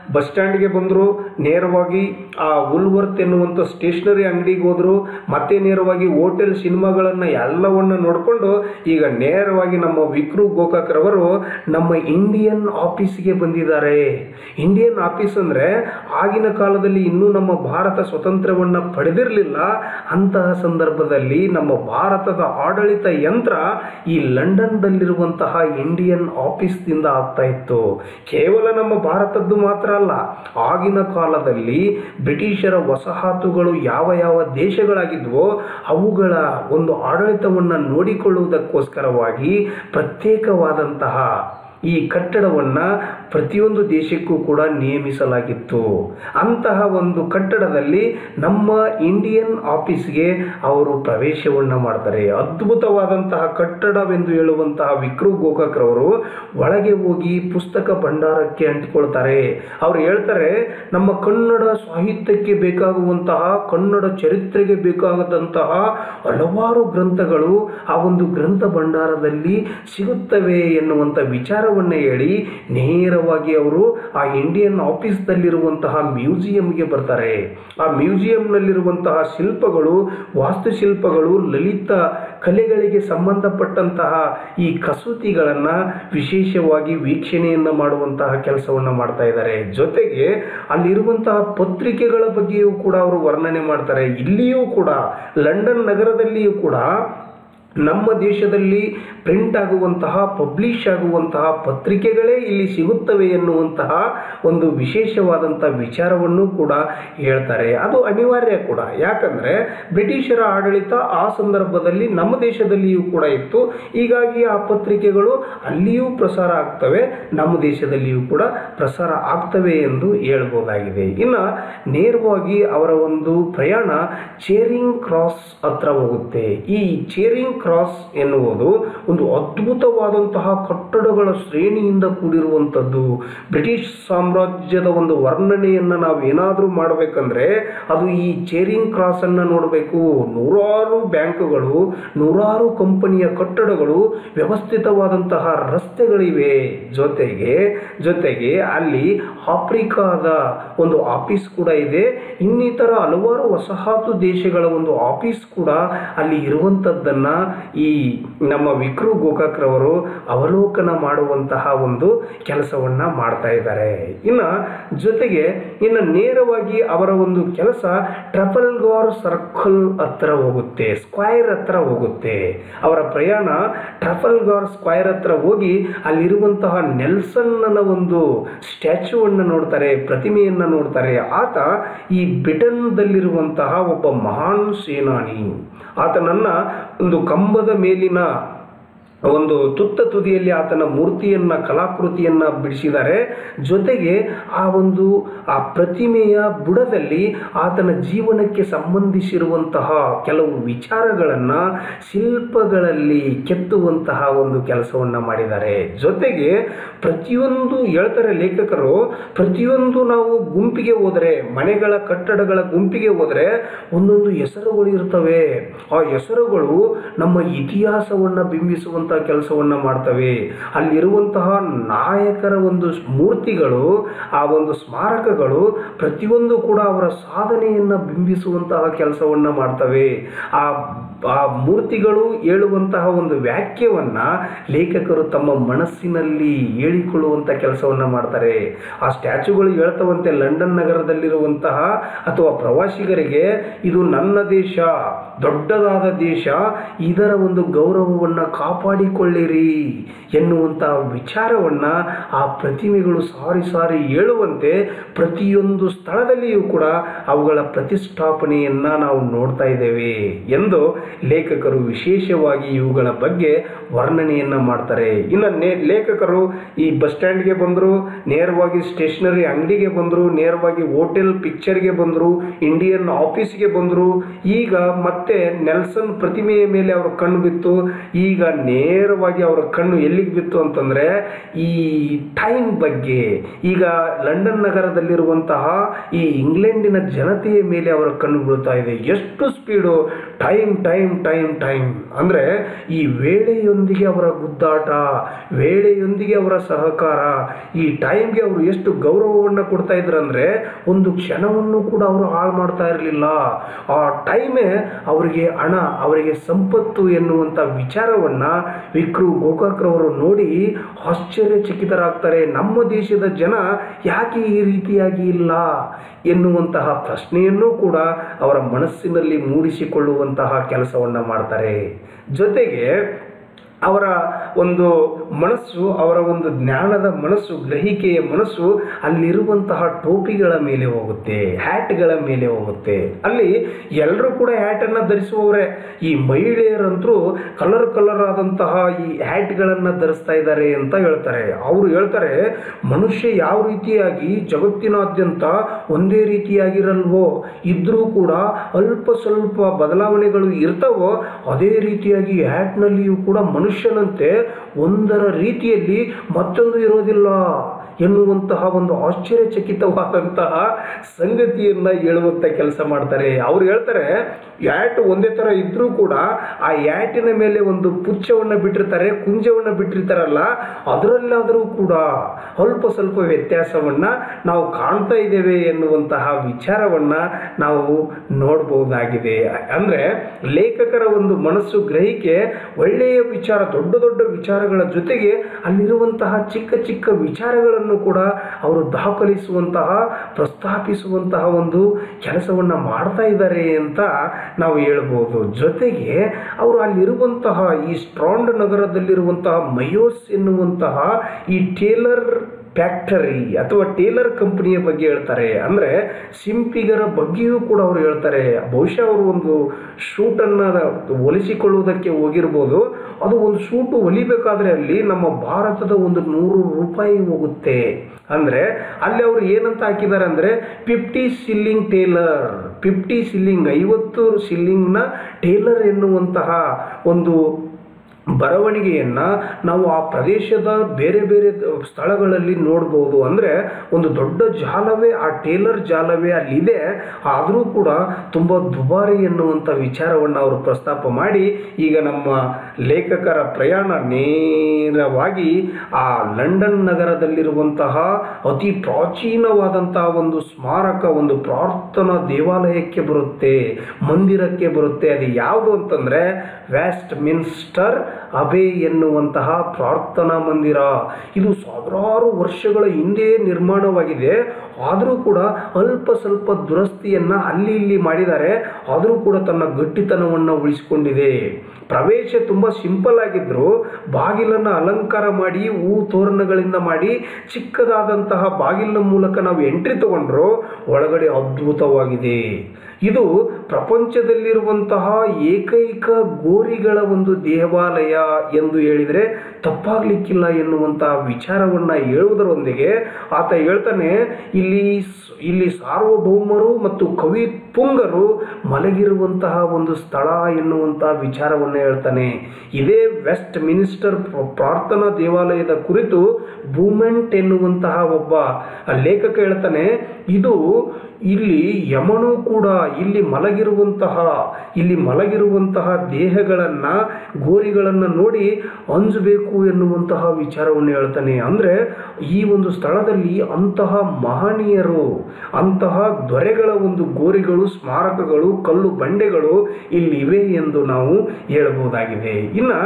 ಬಸ್ ಸ್ಟ್ಯಾಂಡ್ಗೆ ಬಂದರು ನೇರವಾಗಿ ಆ ಉಲ್ವರ್ತ್ ಎನ್ನುವಂಥ ಸ್ಟೇಷನರಿ ಅಂಗಡಿಗೆ ಹೋದರು ಮತ್ತೆ ನೇರವಾಗಿ ಹೋಟೆಲ್ ಸಿನಿಮಾಗಳನ್ನು ಎಲ್ಲವನ್ನು ನೋಡಿಕೊಂಡು ಈಗ ನೇರವಾಗಿ ನಮ್ಮ ವಿಕ್ರು ಗೋಕಾಕ್ರವರು ನಮ್ಮ ಇಂಡಿಯನ್ ಆಫೀಸ್ಗೆ ಬಂದಿದ್ದಾರೆ ಇಂಡಿಯನ್ ಆಫೀಸ್ ಅಂದರೆ ಆಗಿನ ಕಾಲದಲ್ಲಿ ಇನ್ನೂ ನಮ್ಮ ಭಾರತ ಸ್ವತಂತ್ರವನ್ನು ಪಡೆದಿರಲಿಲ್ಲ ಅಂತಹ ಸಂದರ್ಭದಲ್ಲಿ ನಮ್ಮ ಭಾರತದ ಆಡಳಿತ ಯಂತ್ರ ಈ ಲಂಡನ್ದಲ್ಲಿರುವಂತಹ ಇಂಡಿಯನ್ ಆಫೀಸ್ದಿಂದ ಆಗ್ತಾ ಇತ್ತು ಕೇವಲ ನಮ್ಮ ಭಾರತದ್ದು ಮಾತ್ರ ಅಲ್ಲ ಆಗಿನ ಕಾಲದಲ್ಲಿ ಬ್ರಿಟಿಷರ ವಸಾಹತುಗಳು ಯಾವ ಯಾವ ದೇಶಗಳಾಗಿದ್ವೋ ಅವುಗಳ ಒಂದು ಆಡಳಿತವನ್ನು ನೋಡಿಕೊಳ್ಳುವುದಕ್ಕೋಸ್ಕರವಾಗಿ ಪ್ರತ್ಯೇಕವಾದಂತಹ ಈ ಕಟ್ಟಡವನ್ನು ಪ್ರತಿಯೊಂದು ದೇಶಕ್ಕೂ ಕೂಡ ನೇಮಿಸಲಾಗಿತ್ತು ಅಂತಹ ಒಂದು ಕಟ್ಟಡದಲ್ಲಿ ನಮ್ಮ ಇಂಡಿಯನ್ ಆಫೀಸ್ಗೆ ಅವರು ಪ್ರವೇಶವನ್ನು ಮಾಡ್ತಾರೆ ಅದ್ಭುತವಾದಂತಹ ಕಟ್ಟಡವೆಂದು ಹೇಳುವಂತಹ ವಿಕ್ರು ಗೋಕಾಕ್ರವರು ಒಳಗೆ ಹೋಗಿ ಪುಸ್ತಕ ಭಂಡಾರಕ್ಕೆ ಅಂಟಿಕೊಳ್ತಾರೆ ಅವರು ಹೇಳ್ತಾರೆ ನಮ್ಮ ಕನ್ನಡ ಸಾಹಿತ್ಯಕ್ಕೆ ಬೇಕಾಗುವಂತಹ ಕನ್ನಡ ಚರಿತ್ರೆಗೆ ಬೇಕಾದಂತಹ ಹಲವಾರು ಗ್ರಂಥಗಳು ಆ ಒಂದು ಗ್ರಂಥ ಭಂಡಾರದಲ್ಲಿ ಸಿಗುತ್ತವೆ ಎನ್ನುವಂಥ ವಿಚಾರವನ್ನು ಹೇಳಿ ನೇರವಾಗಿ ಅವರು ಆ ಇಂಡಿಯನ್ ಆಫೀಸ್ದಲ್ಲಿರುವಂತಹ ಮ್ಯೂಸಿಯಂಗೆ ಬರ್ತಾರೆ ಆ ಮ್ಯೂಸಿಯಂನಲ್ಲಿರುವಂತಹ ಶಿಲ್ಪಗಳು ವಾಸ್ತುಶಿಲ್ಪಗಳು ಲಲಿತ ಕಲೆಗಳಿಗೆ ಸಂಬಂಧಪಟ್ಟಂತಹ ಈ ಕಸೂತಿಗಳನ್ನು ವಿಶೇಷವಾಗಿ ವೀಕ್ಷಣೆಯನ್ನು ಮಾಡುವಂತಹ ಕೆಲಸವನ್ನು ಮಾಡ್ತಾ ಇದ್ದಾರೆ ಜೊತೆಗೆ ಅಲ್ಲಿರುವಂತಹ ಪತ್ರಿಕೆಗಳ ಬಗ್ಗೆಯೂ ಕೂಡ ಅವರು ವರ್ಣನೆ ಮಾಡ್ತಾರೆ ಇಲ್ಲಿಯೂ ಕೂಡ ಲಂಡನ್ ನಗರದಲ್ಲಿಯೂ ಕೂಡ ನಮ್ಮ ದೇಶದಲ್ಲಿ ಪ್ರಿಂಟ್ ಆಗುವಂತಹ ಪಬ್ಲಿಷ್ ಆಗುವಂತಹ ಪತ್ರಿಕೆಗಳೇ ಇಲ್ಲಿ ಸಿಗುತ್ತವೆ ಎನ್ನುವಂತಹ ಒಂದು ವಿಶೇಷವಾದಂಥ ವಿಚಾರವನ್ನು ಕೂಡ ಹೇಳ್ತಾರೆ ಅದು ಅನಿವಾರ್ಯ ಕೂಡ ಯಾಕಂದರೆ ಬ್ರಿಟಿಷರ ಆಡಳಿತ ಆ ಸಂದರ್ಭದಲ್ಲಿ ನಮ್ಮ ದೇಶದಲ್ಲಿಯೂ ಕೂಡ ಇತ್ತು ಹೀಗಾಗಿ ಆ ಪತ್ರಿಕೆಗಳು ಅಲ್ಲಿಯೂ ಪ್ರಸಾರ ಆಗ್ತವೆ ನಮ್ಮ ದೇಶದಲ್ಲಿಯೂ ಕೂಡ ಪ್ರಸಾರ ಆಗ್ತವೆ ಎಂದು ಹೇಳ್ಬೋದಾಗಿದೆ ಇನ್ನು ನೇರವಾಗಿ ಅವರ ಒಂದು ಪ್ರಯಾಣ ಚೇರಿಂಗ್ ಕ್ರಾಸ್ ಹತ್ರ ಹೋಗುತ್ತೆ ಈ ಚೇರಿಂಗ್ ಕ್ರಾಸ್ ಎನ್ನುವುದು ಒಂದು ಅದ್ಭುತವಾದಂತಹ ಕಟ್ಟಡಗಳ ಶ್ರೇಣಿಯಿಂದ ಕೂಡಿರುವಂಥದ್ದು ಬ್ರಿಟಿಷ್ ಸಾಮ್ರಾಜ್ಯದ ಒಂದು ವರ್ಣನೆಯನ್ನು ನಾವು ಏನಾದರೂ ಮಾಡಬೇಕಂದ್ರೆ ಅದು ಈ ಚೇರಿಂಗ್ ಕ್ರಾಸ್ ಅನ್ನು ನೋಡಬೇಕು ನೂರಾರು ಬ್ಯಾಂಕುಗಳು ನೂರಾರು ಕಂಪನಿಯ ಕಟ್ಟಡಗಳು ವ್ಯವಸ್ಥಿತವಾದಂತಹ ರಸ್ತೆಗಳಿವೆ ಜೊತೆಗೆ ಜೊತೆಗೆ ಅಲ್ಲಿ ಆಫ್ರಿಕಾದ ಒಂದು ಆಫೀಸ್ ಕೂಡ ಇದೆ ಇನ್ನಿತರ ಹಲವಾರು ವಸಾಹತು ದೇಶಗಳ ಒಂದು ಆಫೀಸ್ ಕೂಡ ಅಲ್ಲಿ ಇರುವಂಥದ್ದನ್ನು ಈ ನಮ್ಮ ವಿಕ್ರು ಗೋಕಾಕ್ರವರು ಅವಲೋಕನ ಮಾಡುವಂತಹ ಒಂದು ಕೆಲಸವನ್ನು ಮಾಡ್ತಾ ಇದ್ದಾರೆ ಇನ್ನು ಜೊತೆಗೆ ಇನ್ನು ನೇರವಾಗಿ ಅವರ ಒಂದು ಕೆಲಸ ಟ್ರಫಲ್ಗಾರ್ ಸರ್ಕಲ್ ಹತ್ರ ಹೋಗುತ್ತೆ ಸ್ಕ್ವೈರ್ ಹತ್ರ ಹೋಗುತ್ತೆ ಅವರ ಪ್ರಯಾಣ ಟ್ರಫಲ್ಗಾರ್ ಸ್ಕ್ವೈರ್ ಹತ್ರ ಹೋಗಿ ಅಲ್ಲಿರುವಂತಹ ನೆಲ್ಸನ್ನನ ಒಂದು ಸ್ಟ್ಯಾಚ್ಯೂವನ್ನು ನೋಡ್ತಾರೆ ಪ್ರತಿಮೆಯನ್ನು ನೋಡ್ತಾರೆ ಆತ ಈ ಬ್ರಿಟನ್ದಲ್ಲಿರುವಂತಹ ಒಬ್ಬ ಮಹಾನ್ ಸೇನಾನಿ ಆತನನ್ನು ಒಂದು ಕಂಬದ ಮೇಲಿನ ಒಂದು ತುತ್ತ ತುದಿಯಲ್ಲಿ ಆತನ ಮೂರ್ತಿಯನ್ನು ಕಲಾಕೃತಿಯನ್ನು ಬಿಡಿಸಿದ್ದಾರೆ ಜೊತೆಗೆ ಆ ಒಂದು ಆ ಪ್ರತಿಮೆಯ ಬುಡದಲ್ಲಿ ಆತನ ಜೀವನಕ್ಕೆ ಸಂಬಂಧಿಸಿರುವಂತಹ ಕೆಲವು ವಿಚಾರಗಳನ್ನು ಶಿಲ್ಪಗಳಲ್ಲಿ ಕೆತ್ತುವಂತಹ ಒಂದು ಕೆಲಸವನ್ನು ಮಾಡಿದ್ದಾರೆ ಜೊತೆಗೆ ಪ್ರತಿಯೊಂದು ಹೇಳ್ತಾರೆ ಲೇಖಕರು ಪ್ರತಿಯೊಂದು ನಾವು ಗುಂಪಿಗೆ ಹೋದರೆ ಮನೆಗಳ ಕಟ್ಟಡಗಳ ಗುಂಪಿಗೆ ಹೋದರೆ ಒಂದೊಂದು ಹೆಸರುಗಳು ಇರ್ತವೆ ಆ ಹೆಸರುಗಳು ನಮ್ಮ ಇತಿಹಾಸವನ್ನು ಬಿಂಬಿಸುವಂಥ ಕೆಲಸವನ್ನು ಮಾಡ್ತವೆ ಅಲ್ಲಿರುವಂತಹ ನಾಯಕರ ಒಂದು ಮೂರ್ತಿಗಳು ಆ ಒಂದು ಸ್ಮಾರಕಗಳು ಪ್ರತಿಯೊಂದು ಕೂಡ ಅವರ ಸಾಧನೆಯನ್ನು ಬಿಂಬಿಸುವಂತಹ ಕೆಲಸವನ್ನು ಮಾಡ್ತವೆ ಆ ಆ ಮೂರ್ತಿಗಳು ಹೇಳುವಂತಹ ಒಂದು ವಾಕ್ಯವನ್ನು ಲೇಖಕರು ತಮ್ಮ ಮನಸ್ಸಿನಲ್ಲಿ ಹೇಳಿಕೊಳ್ಳುವಂಥ ಕೆಲಸವನ್ನು ಮಾಡ್ತಾರೆ ಆ ಸ್ಟ್ಯಾಚುಗಳು ಹೇಳ್ತವಂತೆ ಲಂಡನ್ ನಗರದಲ್ಲಿರುವಂತಹ ಅಥವಾ ಪ್ರವಾಸಿಗರಿಗೆ ಇದು ನನ್ನ ದೇಶ ದೊಡ್ಡದಾದ ದೇಶ ಇದರ ಒಂದು ಗೌರವವನ್ನು ಕಾಪಾಡಿಕೊಳ್ಳಿರಿ ಎನ್ನುವಂತಹ ವಿಚಾರವನ್ನು ಆ ಪ್ರತಿಮೆಗಳು ಸಾರಿ ಸಾರಿ ಹೇಳುವಂತೆ ಪ್ರತಿಯೊಂದು ಸ್ಥಳದಲ್ಲಿಯೂ ಕೂಡ ಅವುಗಳ ಪ್ರತಿಷ್ಠಾಪನೆಯನ್ನು ನಾವು ನೋಡ್ತಾ ಇದ್ದೇವೆ ಎಂದು ಲೇಖಕರು ವಿಶೇಷವಾಗಿ ಇವುಗಳ ಬಗ್ಗೆ ವರ್ಣನೆಯನ್ನು ಮಾಡ್ತಾರೆ ಇನ್ನು ನೇ ಲೇಖಕರು ಈ ಬಸ್ ಸ್ಟ್ಯಾಂಡ್ಗೆ ಬಂದರು ನೇರವಾಗಿ ಸ್ಟೇಷನರಿ ಅಂಗಡಿಗೆ ಬಂದರು ನೇರವಾಗಿ ಹೋಟೆಲ್ ಪಿಕ್ಚರ್ಗೆ ಬಂದರು ಇಂಡಿಯನ್ ಆಫೀಸ್ಗೆ ಬಂದರು ಈಗ ಮತ್ತೆ ನೆಲ್ಸನ್ ಪ್ರತಿಮೆಯ ಮೇಲೆ ಅವರ ಕಣ್ಣು ಬಿತ್ತು ಈಗ ನೇರವಾಗಿ ಅವರ ಕಣ್ಣು ಎಲ್ಲಿಗೆ ಬಿತ್ತು ಅಂತಂದರೆ ಈ ಟೈಮ್ ಬಗ್ಗೆ ಈಗ ಲಂಡನ್ ನಗರದಲ್ಲಿರುವಂತಹ ಈ ಇಂಗ್ಲೆಂಡಿನ ಜನತೆಯ ಮೇಲೆ ಅವರ ಕಣ್ಣು ಬೀಳ್ತಾ ಇದೆ ಎಷ್ಟು speed time time time time ಅಂದರೆ ಈ ವೇಳೆಯೊಂದಿಗೆ ಅವರ ಗುದ್ದಾಟ ವೇಳೆಯೊಂದಿಗೆ ಅವರ ಸಹಕಾರ ಈ ಟೈಮ್ಗೆ ಅವರು ಎಷ್ಟು ಗೌರವವನ್ನು ಕೊಡ್ತಾ ಇದ್ರಂದ್ರೆ ಒಂದು ಕ್ಷಣವನ್ನು ಕೂಡ ಅವರು ಹಾಳು ಮಾಡ್ತಾ ಇರಲಿಲ್ಲ ಆ ಟೈಮೇ ಅವರಿಗೆ ಹಣ ಅವರಿಗೆ ಸಂಪತ್ತು ಎನ್ನುವಂಥ ವಿಚಾರವನ್ನ ವಿಕ್ರು ಗೋಕಾಕ್ರವರು ನೋಡಿ ಆಶ್ಚರ್ಯಚಕಿತರಾಗ್ತಾರೆ ನಮ್ಮ ದೇಶದ ಜನ ಯಾಕೆ ಈ ರೀತಿಯಾಗಿ ಇಲ್ಲ ಎನ್ನುವಂತಹ ಪ್ರಶ್ನೆಯನ್ನು ಕೂಡ ಅವರ ಮನಸ್ಸಿನಲ್ಲಿ ಮೂಡಿಸಿಕೊಳ್ಳುವಂತಹ ಕೆಲಸವನ್ನು ಮಾಡ್ತಾರೆ ಜೊತೆಗೆ ಅವರ ಒಂದು ಮನಸ್ಸು ಅವರ ಒಂದು ಜ್ಞಾನದ ಮನಸ್ಸು ಗ್ರಹಿಕೆಯ ಮನಸ್ಸು ಅಲ್ಲಿರುವಂತಹ ಟೋಪಿಗಳ ಮೇಲೆ ಹೋಗುತ್ತೆ ಹ್ಯಾಟ್ಗಳ ಮೇಲೆ ಹೋಗುತ್ತೆ ಅಲ್ಲಿ ಎಲ್ಲರೂ ಕೂಡ ಹ್ಯಾಟನ್ನು ಧರಿಸುವವರೇ ಈ ಮಹಿಳೆಯರಂತರೂ ಕಲರ್ ಕಲರ್ ಆದಂತಹ ಈ ಹ್ಯಾಟ್ಗಳನ್ನು ಧರಿಸ್ತಾ ಇದ್ದಾರೆ ಅಂತ ಹೇಳ್ತಾರೆ ಅವರು ಹೇಳ್ತಾರೆ ಮನುಷ್ಯ ಯಾವ ರೀತಿಯಾಗಿ ಜಗತ್ತಿನಾದ್ಯಂತ ಒಂದೇ ರೀತಿಯಾಗಿರಲ್ವೋ ಇದ್ರೂ ಕೂಡ ಅಲ್ಪ ಸ್ವಲ್ಪ ಬದಲಾವಣೆಗಳು ಇರ್ತಾವೋ ಅದೇ ರೀತಿಯಾಗಿ ಹ್ಯಾಟ್ನಲ್ಲಿಯೂ ಕೂಡ ಮನುಷ್ಯನಂತೆ ಒಂದರ ರೀತಿಯಲ್ಲಿ ಮತ್ತೊಂದು ಇರೋದಿಲ್ಲ ಎನ್ನುವಂತಹ ಒಂದು ಆಶ್ಚರ್ಯಚಕಿತವಾದಂತಹ ಸಂಗತಿಯನ್ನು ಹೇಳುವಂಥ ಕೆಲಸ ಮಾಡ್ತಾರೆ ಅವ್ರು ಹೇಳ್ತಾರೆ ಯಾಟ್ ಒಂದೇ ಥರ ಇದ್ರೂ ಕೂಡ ಆ ಯಾಟಿನ ಮೇಲೆ ಒಂದು ಪುಚ್ಚವನ್ನು ಬಿಟ್ಟಿರ್ತಾರೆ ಕುಂಜವನ್ನು ಬಿಟ್ಟಿರ್ತಾರಲ್ಲ ಅದರಲ್ಲಾದರೂ ಕೂಡ ಅಲ್ಪ ಸ್ವಲ್ಪ ವ್ಯತ್ಯಾಸವನ್ನು ನಾವು ಕಾಣ್ತಾ ಇದ್ದೇವೆ ಎನ್ನುವಂತಹ ವಿಚಾರವನ್ನು ನಾವು ನೋಡ್ಬೋದಾಗಿದೆ ಅಂದರೆ ಲೇಖಕರ ಒಂದು ಮನಸ್ಸು ಗ್ರಹಿಕೆ ಒಳ್ಳೆಯ ವಿಚಾರ ದೊಡ್ಡ ದೊಡ್ಡ ವಿಚಾರಗಳ ಜೊತೆಗೆ ಅಲ್ಲಿರುವಂತಹ ಚಿಕ್ಕ ಚಿಕ್ಕ ವಿಚಾರಗಳನ್ನು ಕೂಡ ಅವರು ದಾಖಲಿಸುವಂತಹ ಪ್ರಸ್ತಾಪಿಸುವಂತಹ ಒಂದು ಕೆಲಸವನ್ನು ಮಾಡ್ತಾ ಇದ್ದಾರೆ ಅಂತ ನಾವು ಹೇಳ್ಬೋದು ಜೊತೆಗೆ ಅವರು ಅಲ್ಲಿರುವಂತಹ ಈ ಸ್ಟ್ರಾಂಡ್ ನಗರದಲ್ಲಿರುವಂತಹ ಮಯೋಸ್ ಎನ್ನುವಂತಹ ಈ ಟೇಲರ್ ಫ್ಯಾಕ್ಟರಿ ಅಥವಾ ಟೇಲರ್ ಕಂಪನಿಯ ಬಗ್ಗೆ ಹೇಳ್ತಾರೆ ಅಂದರೆ ಸಿಂಪಿಗರ ಬಗ್ಗೆಯೂ ಕೂಡ ಅವರು ಹೇಳ್ತಾರೆ ಬಹುಶಃ ಅವರು ಒಂದು ಶೂಟನ್ನು ಹೊಲಿಸಿಕೊಳ್ಳುವುದಕ್ಕೆ ಹೋಗಿರ್ಬೋದು ಅದು ಒಂದು ಶೂಟು ಹೊಲಿಬೇಕಾದ್ರೆ ಅಲ್ಲಿ ನಮ್ಮ ಭಾರತದ ಒಂದು ನೂರು ರೂಪಾಯಿ ಹೋಗುತ್ತೆ ಅಂದರೆ ಅಲ್ಲಿ ಅವರು ಏನಂತ ಹಾಕಿದ್ದಾರೆ ಅಂದರೆ fifty shilling tailor fifty shilling ಐವತ್ತು ಸಿಲ್ಲಿಂಗ್ನ ಟೇಲರ್ ಎನ್ನುವಂತಹ ಒಂದು ಬರವಣಿಗೆಯನ್ನು ನಾವು ಆ ಪ್ರದೇಶದ ಬೇರೆ ಬೇರೆ ಸ್ಥಳಗಳಲ್ಲಿ ನೋಡ್ಬೋದು ಅಂದರೆ ಒಂದು ದೊಡ್ಡ ಜಾಲವೇ ಆ ಟೇಲರ್ ಜಾಲವೇ ಅಲ್ಲಿದೆ ಆದರೂ ಕೂಡ ತುಂಬ ದುಬಾರಿ ಎನ್ನುವಂಥ ವಿಚಾರವನ್ನು ಅವರು ಪ್ರಸ್ತಾಪ ಮಾಡಿ ಈಗ ನಮ್ಮ ಲೇಖಕರ ಪ್ರಯಾಣ ನೇರವಾಗಿ ಆ ಲಂಡನ್ ನಗರದಲ್ಲಿರುವಂತಹ ಅತಿ ಪ್ರಾಚೀನವಾದಂತಹ ಒಂದು ಸ್ಮಾರಕ ಒಂದು ಪ್ರಾರ್ಥನಾ ದೇವಾಲಯಕ್ಕೆ ಬರುತ್ತೆ ಮಂದಿರಕ್ಕೆ ಬರುತ್ತೆ ಅದು ಯಾವುದು ಅಂತಂದರೆ ವೆಸ್ಟ್ ಮಿನ್ಸ್ಟರ್ ಅಬೆ ಎನ್ನುವಂತಹ ಪ್ರಾರ್ಥನಾ ಮಂದಿರ ಇದು ಸಾವಿರಾರು ವರ್ಷಗಳ ಹಿಂದೆ ನಿರ್ಮಾಣವಾಗಿದೆ ಆದರೂ ಕೂಡ ಅಲ್ಪ ಸ್ವಲ್ಪ ದುರಸ್ತಿಯನ್ನು ಅಲ್ಲಿ ಇಲ್ಲಿ ಮಾಡಿದ್ದಾರೆ ಆದರೂ ಕೂಡ ತನ್ನ ಗಟ್ಟಿತನವನ್ನು ಉಳಿಸಿಕೊಂಡಿದೆ ಪ್ರವೇಶ ತುಂಬ ಸಿಂಪಲ್ ಆಗಿದ್ರು ಬಾಗಿಲನ್ನು ಅಲಂಕಾರ ಮಾಡಿ ಹೂ ತೋರಣಗಳಿಂದ ಮಾಡಿ ಚಿಕ್ಕದಾದಂತಹ ಬಾಗಿಲಿನ ಮೂಲಕ ನಾವು ಎಂಟ್ರಿ ತಗೊಂಡ್ರು ಒಳಗಡೆ ಅದ್ಭುತವಾಗಿದೆ ಇದು ಪ್ರಪಂಚದಲ್ಲಿರುವಂತಹ ಏಕೈಕ ಗೋರಿಗಳ ಒಂದು ದೇವಾಲಯ ಎಂದು ಹೇಳಿದರೆ ತಪ್ಪಾಗ್ಲಿಕ್ಕಿಲ್ಲ ಎನ್ನುವಂತಹ ವಿಚಾರವನ್ನು ಹೇಳುವುದರೊಂದಿಗೆ ಆತ ಹೇಳ್ತಾನೆ ಇಲ್ಲಿ ಸ್- ಇಲ್ಲಿ ಸಾರ್ವಭೌಮರು ಮತ್ತು ಕವಿ ಪುಂಗರು ಮಲಗಿರುವಂತಹ ಒಂದು ಸ್ಥಳ ಎನ್ನುವಂತಹ ವಿಚಾರವನ್ನು ಹೇಳ್ತಾನೆ ಇದೇ ವೆಸ್ಟ್ ಮಿನಿಸ್ಟರ್ ಪ್ರ- ಪ್ರಾರ್ಥನಾ ದೇವಾಲಯದ ಕುರಿತು ಬೂಮೆಂಟ್ ಎನ್ನುವಂತಹ ಒಬ್ಬ ಲೇಖಕ ಹೇಳ್ತಾನೆ ಇದು ಇಲ್ಲಿ ಯಮನು ಕೂಡ ಇಲ್ಲಿ ಮಲಗಿರುವಂತಹ ಇಲ್ಲಿ ಮಲಗಿರುವಂತಹ ದೇಹಗಳನ್ನು ಗೋರಿಗಳನ್ನು ನೋಡಿ ಅಂಜಬೇಕು ಎನ್ನುವಂತಹ ವಿಚಾರವನ್ನು ಹೇಳ್ತಾನೆ ಅಂದರೆ ಈ ಒಂದು ಸ್ಥಳದಲ್ಲಿ ಅಂತಹ ಮಹನೀಯರು ಅಂತಹ ದೊರೆಗಳ ಒಂದು ಗೋರಿಗಳು ಸ್ಮಾರಕಗಳು ಕಲ್ಲು ಬಂಡೆಗಳು ಇಲ್ಲಿವೆ ಎಂದು ನಾವು ಹೇಳಬಹುದಾಗಿದೆ ಇನ್ನು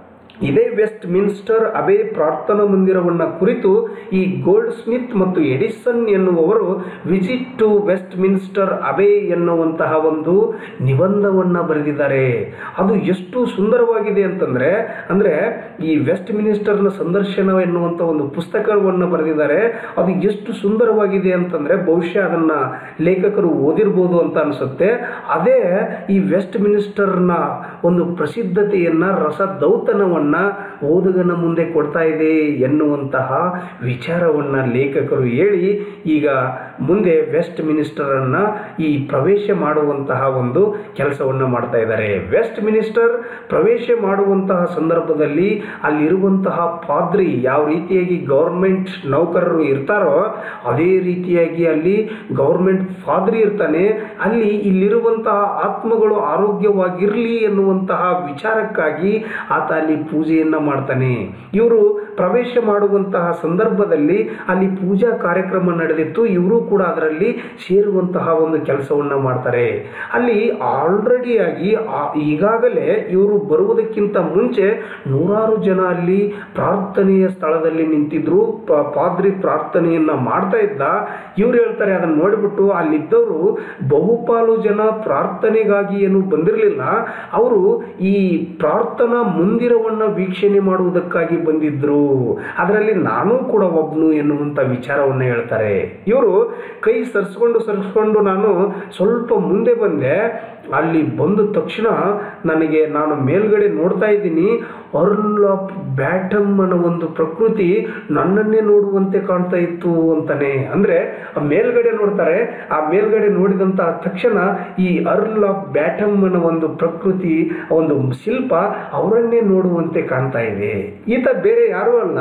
ಇದೇ ವೆಸ್ಟ್ ಮಿನ್ಸ್ಟರ್ ಅಬೆ ಪ್ರಾರ್ಥನಾ ಮಂದಿರವನ್ನು ಕುರಿತು ಈ ಗೋಲ್ಡ್ ಸ್ಮಿತ್ ಮತ್ತು ಎಡಿಸನ್ ಎನ್ನುವವರು visit to Westminster Abbey ಎನ್ನುವಂತಹ ಒಂದು ನಿಬಂಧವನ್ನು ಬರೆದಿದ್ದಾರೆ ಅದು ಎಷ್ಟು ಸುಂದರವಾಗಿದೆ ಅಂತಂದರೆ ಅಂದರೆ ಈ ವೆಸ್ಟ್ ಮಿನಿಸ್ಟರ್ನ ಸಂದರ್ಶನ ಎನ್ನುವಂಥ ಒಂದು ಪುಸ್ತಕವನ್ನು ಬರೆದಿದ್ದಾರೆ ಅದು ಎಷ್ಟು ಸುಂದರವಾಗಿದೆ ಅಂತಂದರೆ ಬಹುಶಃ ಅದನ್ನು ಲೇಖಕರು ಓದಿರ್ಬೋದು ಅಂತ ಅನಿಸುತ್ತೆ ಅದೇ ಈ ವೆಸ್ಟ್ ಮಿನಿಸ್ಟರ್ನ ಒಂದು ಪ್ರಸಿದ್ಧತೆಯನ್ನು ರಸದೌತಣವನ್ನು ಓದುಗನ ಮುಂದೆ ಕೊಡ್ತಾ ಇದೆ ಎನ್ನುವಂತಹ ವಿಚಾರವನ್ನು ಲೇಖಕರು ಹೇಳಿ ಈಗ ಮುಂದೆ ವೆಸ್ಟ್ ಮಿನಿಸ್ಟರನ್ನು ಈ ಪ್ರವೇಶ ಮಾಡುವಂತಹ ಒಂದು ಕೆಲಸವನ್ನು ಮಾಡ್ತಾ ಇದ್ದಾರೆ ವೆಸ್ಟ್ ಮಿನಿಸ್ಟರ್ ಪ್ರವೇಶ ಮಾಡುವಂತಹ ಸಂದರ್ಭದಲ್ಲಿ ಅಲ್ಲಿರುವಂತಹ ಪಾದ್ರಿ ಯಾವ ರೀತಿಯಾಗಿ ಗೌರ್ಮೆಂಟ್ ನೌಕರರು ಇರ್ತಾರೋ ಅದೇ ರೀತಿಯಾಗಿ ಅಲ್ಲಿ ಗೌರ್ಮೆಂಟ್ ಫಾದ್ರಿ ಇರ್ತಾನೆ ಅಲ್ಲಿ ಇಲ್ಲಿರುವಂತಹ ಆತ್ಮಗಳು ಆರೋಗ್ಯವಾಗಿರಲಿ ಎನ್ನುವಂತಹ ವಿಚಾರಕ್ಕಾಗಿ ಆತ ಅಲ್ಲಿ ಪೂಜೆಯನ್ನು ಮಾಡ್ತಾನೆ ಇವರು ಪ್ರವೇಶ ಮಾಡುವಂತಹ ಸಂದರ್ಭದಲ್ಲಿ ಅಲ್ಲಿ ಪೂಜಾ ಕಾರ್ಯಕ್ರಮ ನಡೆದಿತ್ತು ಇವರು ಕೂಡ ಅದರಲ್ಲಿ ಸೇರುವಂತಹ ಒಂದು ಕೆಲಸವನ್ನು ಮಾಡ್ತಾರೆ ಅಲ್ಲಿ ಆಲ್ರೆಡಿಯಾಗಿ ಈಗಾಗಲೇ ಇವರು ಬರುವುದಕ್ಕಿಂತ ಮುಂಚೆ ನೂರಾರು ಜನ ಅಲ್ಲಿ ಪ್ರಾರ್ಥನೆಯ ಸ್ಥಳದಲ್ಲಿ ನಿಂತಿದ್ರು ಪ- ಪಾದ್ರಿ ಪ್ರಾರ್ಥನೆಯನ್ನ ಮಾಡ್ತಾ ಇದ್ದ ಇವ್ರು ಹೇಳ್ತಾರೆ ಅದನ್ನ ನೋಡಿಬಿಟ್ಟು ಅಲ್ಲಿದ್ದವರು ಬಹುಪಾಲು ಜನ ಪ್ರಾರ್ಥನೆಗಾಗಿ ಏನು ಬಂದಿರಲಿಲ್ಲ ಅವರು ಈ ಪ್ರಾರ್ಥನಾ ಮಂದಿರವನ್ನ ವೀಕ್ಷಣೆ ಮಾಡುವುದಕ್ಕಾಗಿ ಬಂದಿದ್ರು ಅದರಲ್ಲಿ ನಾನು ಕೂಡ ಒಬ್ನು ಎನ್ನುವಂತ ವಿಚಾರವನ್ನ ಹೇಳ್ತಾರೆ ಇವರು ಕೈ ಸರಿಸ್ಕೊಂಡು ಸರಿಸ್ಕೊಂಡು ನಾನು ಸ್ವಲ್ಪ ಮುಂದೆ ಬಂದೆ ಅಲ್ಲಿ ಬಂದ ತಕ್ಷಣ ನನಗೆ ನಾನು ಮೇಲ್ಗಡೆ ನೋಡ್ತಾ ಇದ್ದೀನಿ ಅರ್ಲ್ ಆಫ್ ಬ್ಯಾಟಮ್ ಅನ್ನೋ ಒಂದು ಪ್ರಕೃತಿ ನನ್ನನ್ನೇ ನೋಡುವಂತೆ ಕಾಣ್ತಾ ಇತ್ತು ಅಂತಾನೆ ಅಂದ್ರೆ ಆ ಮೇಲ್ಗಡೆ ನೋಡ್ತಾರೆ ಆ ಮೇಲ್ಗಡೆ ನೋಡಿದಂತ ತಕ್ಷಣ ಈ ಅರ್ಲ್ ಆಫ್ ಬ್ಯಾಟಮ್ ಅನ್ನೋ ಒಂದು ಪ್ರಕೃತಿ ಒಂದು ಶಿಲ್ಪ ಅವರನ್ನೇ ನೋಡುವಂತೆ ಕಾಣ್ತಾ ಇದೆ ಈತ ಬೇರೆ ಯಾರೂ ಅಲ್ಲ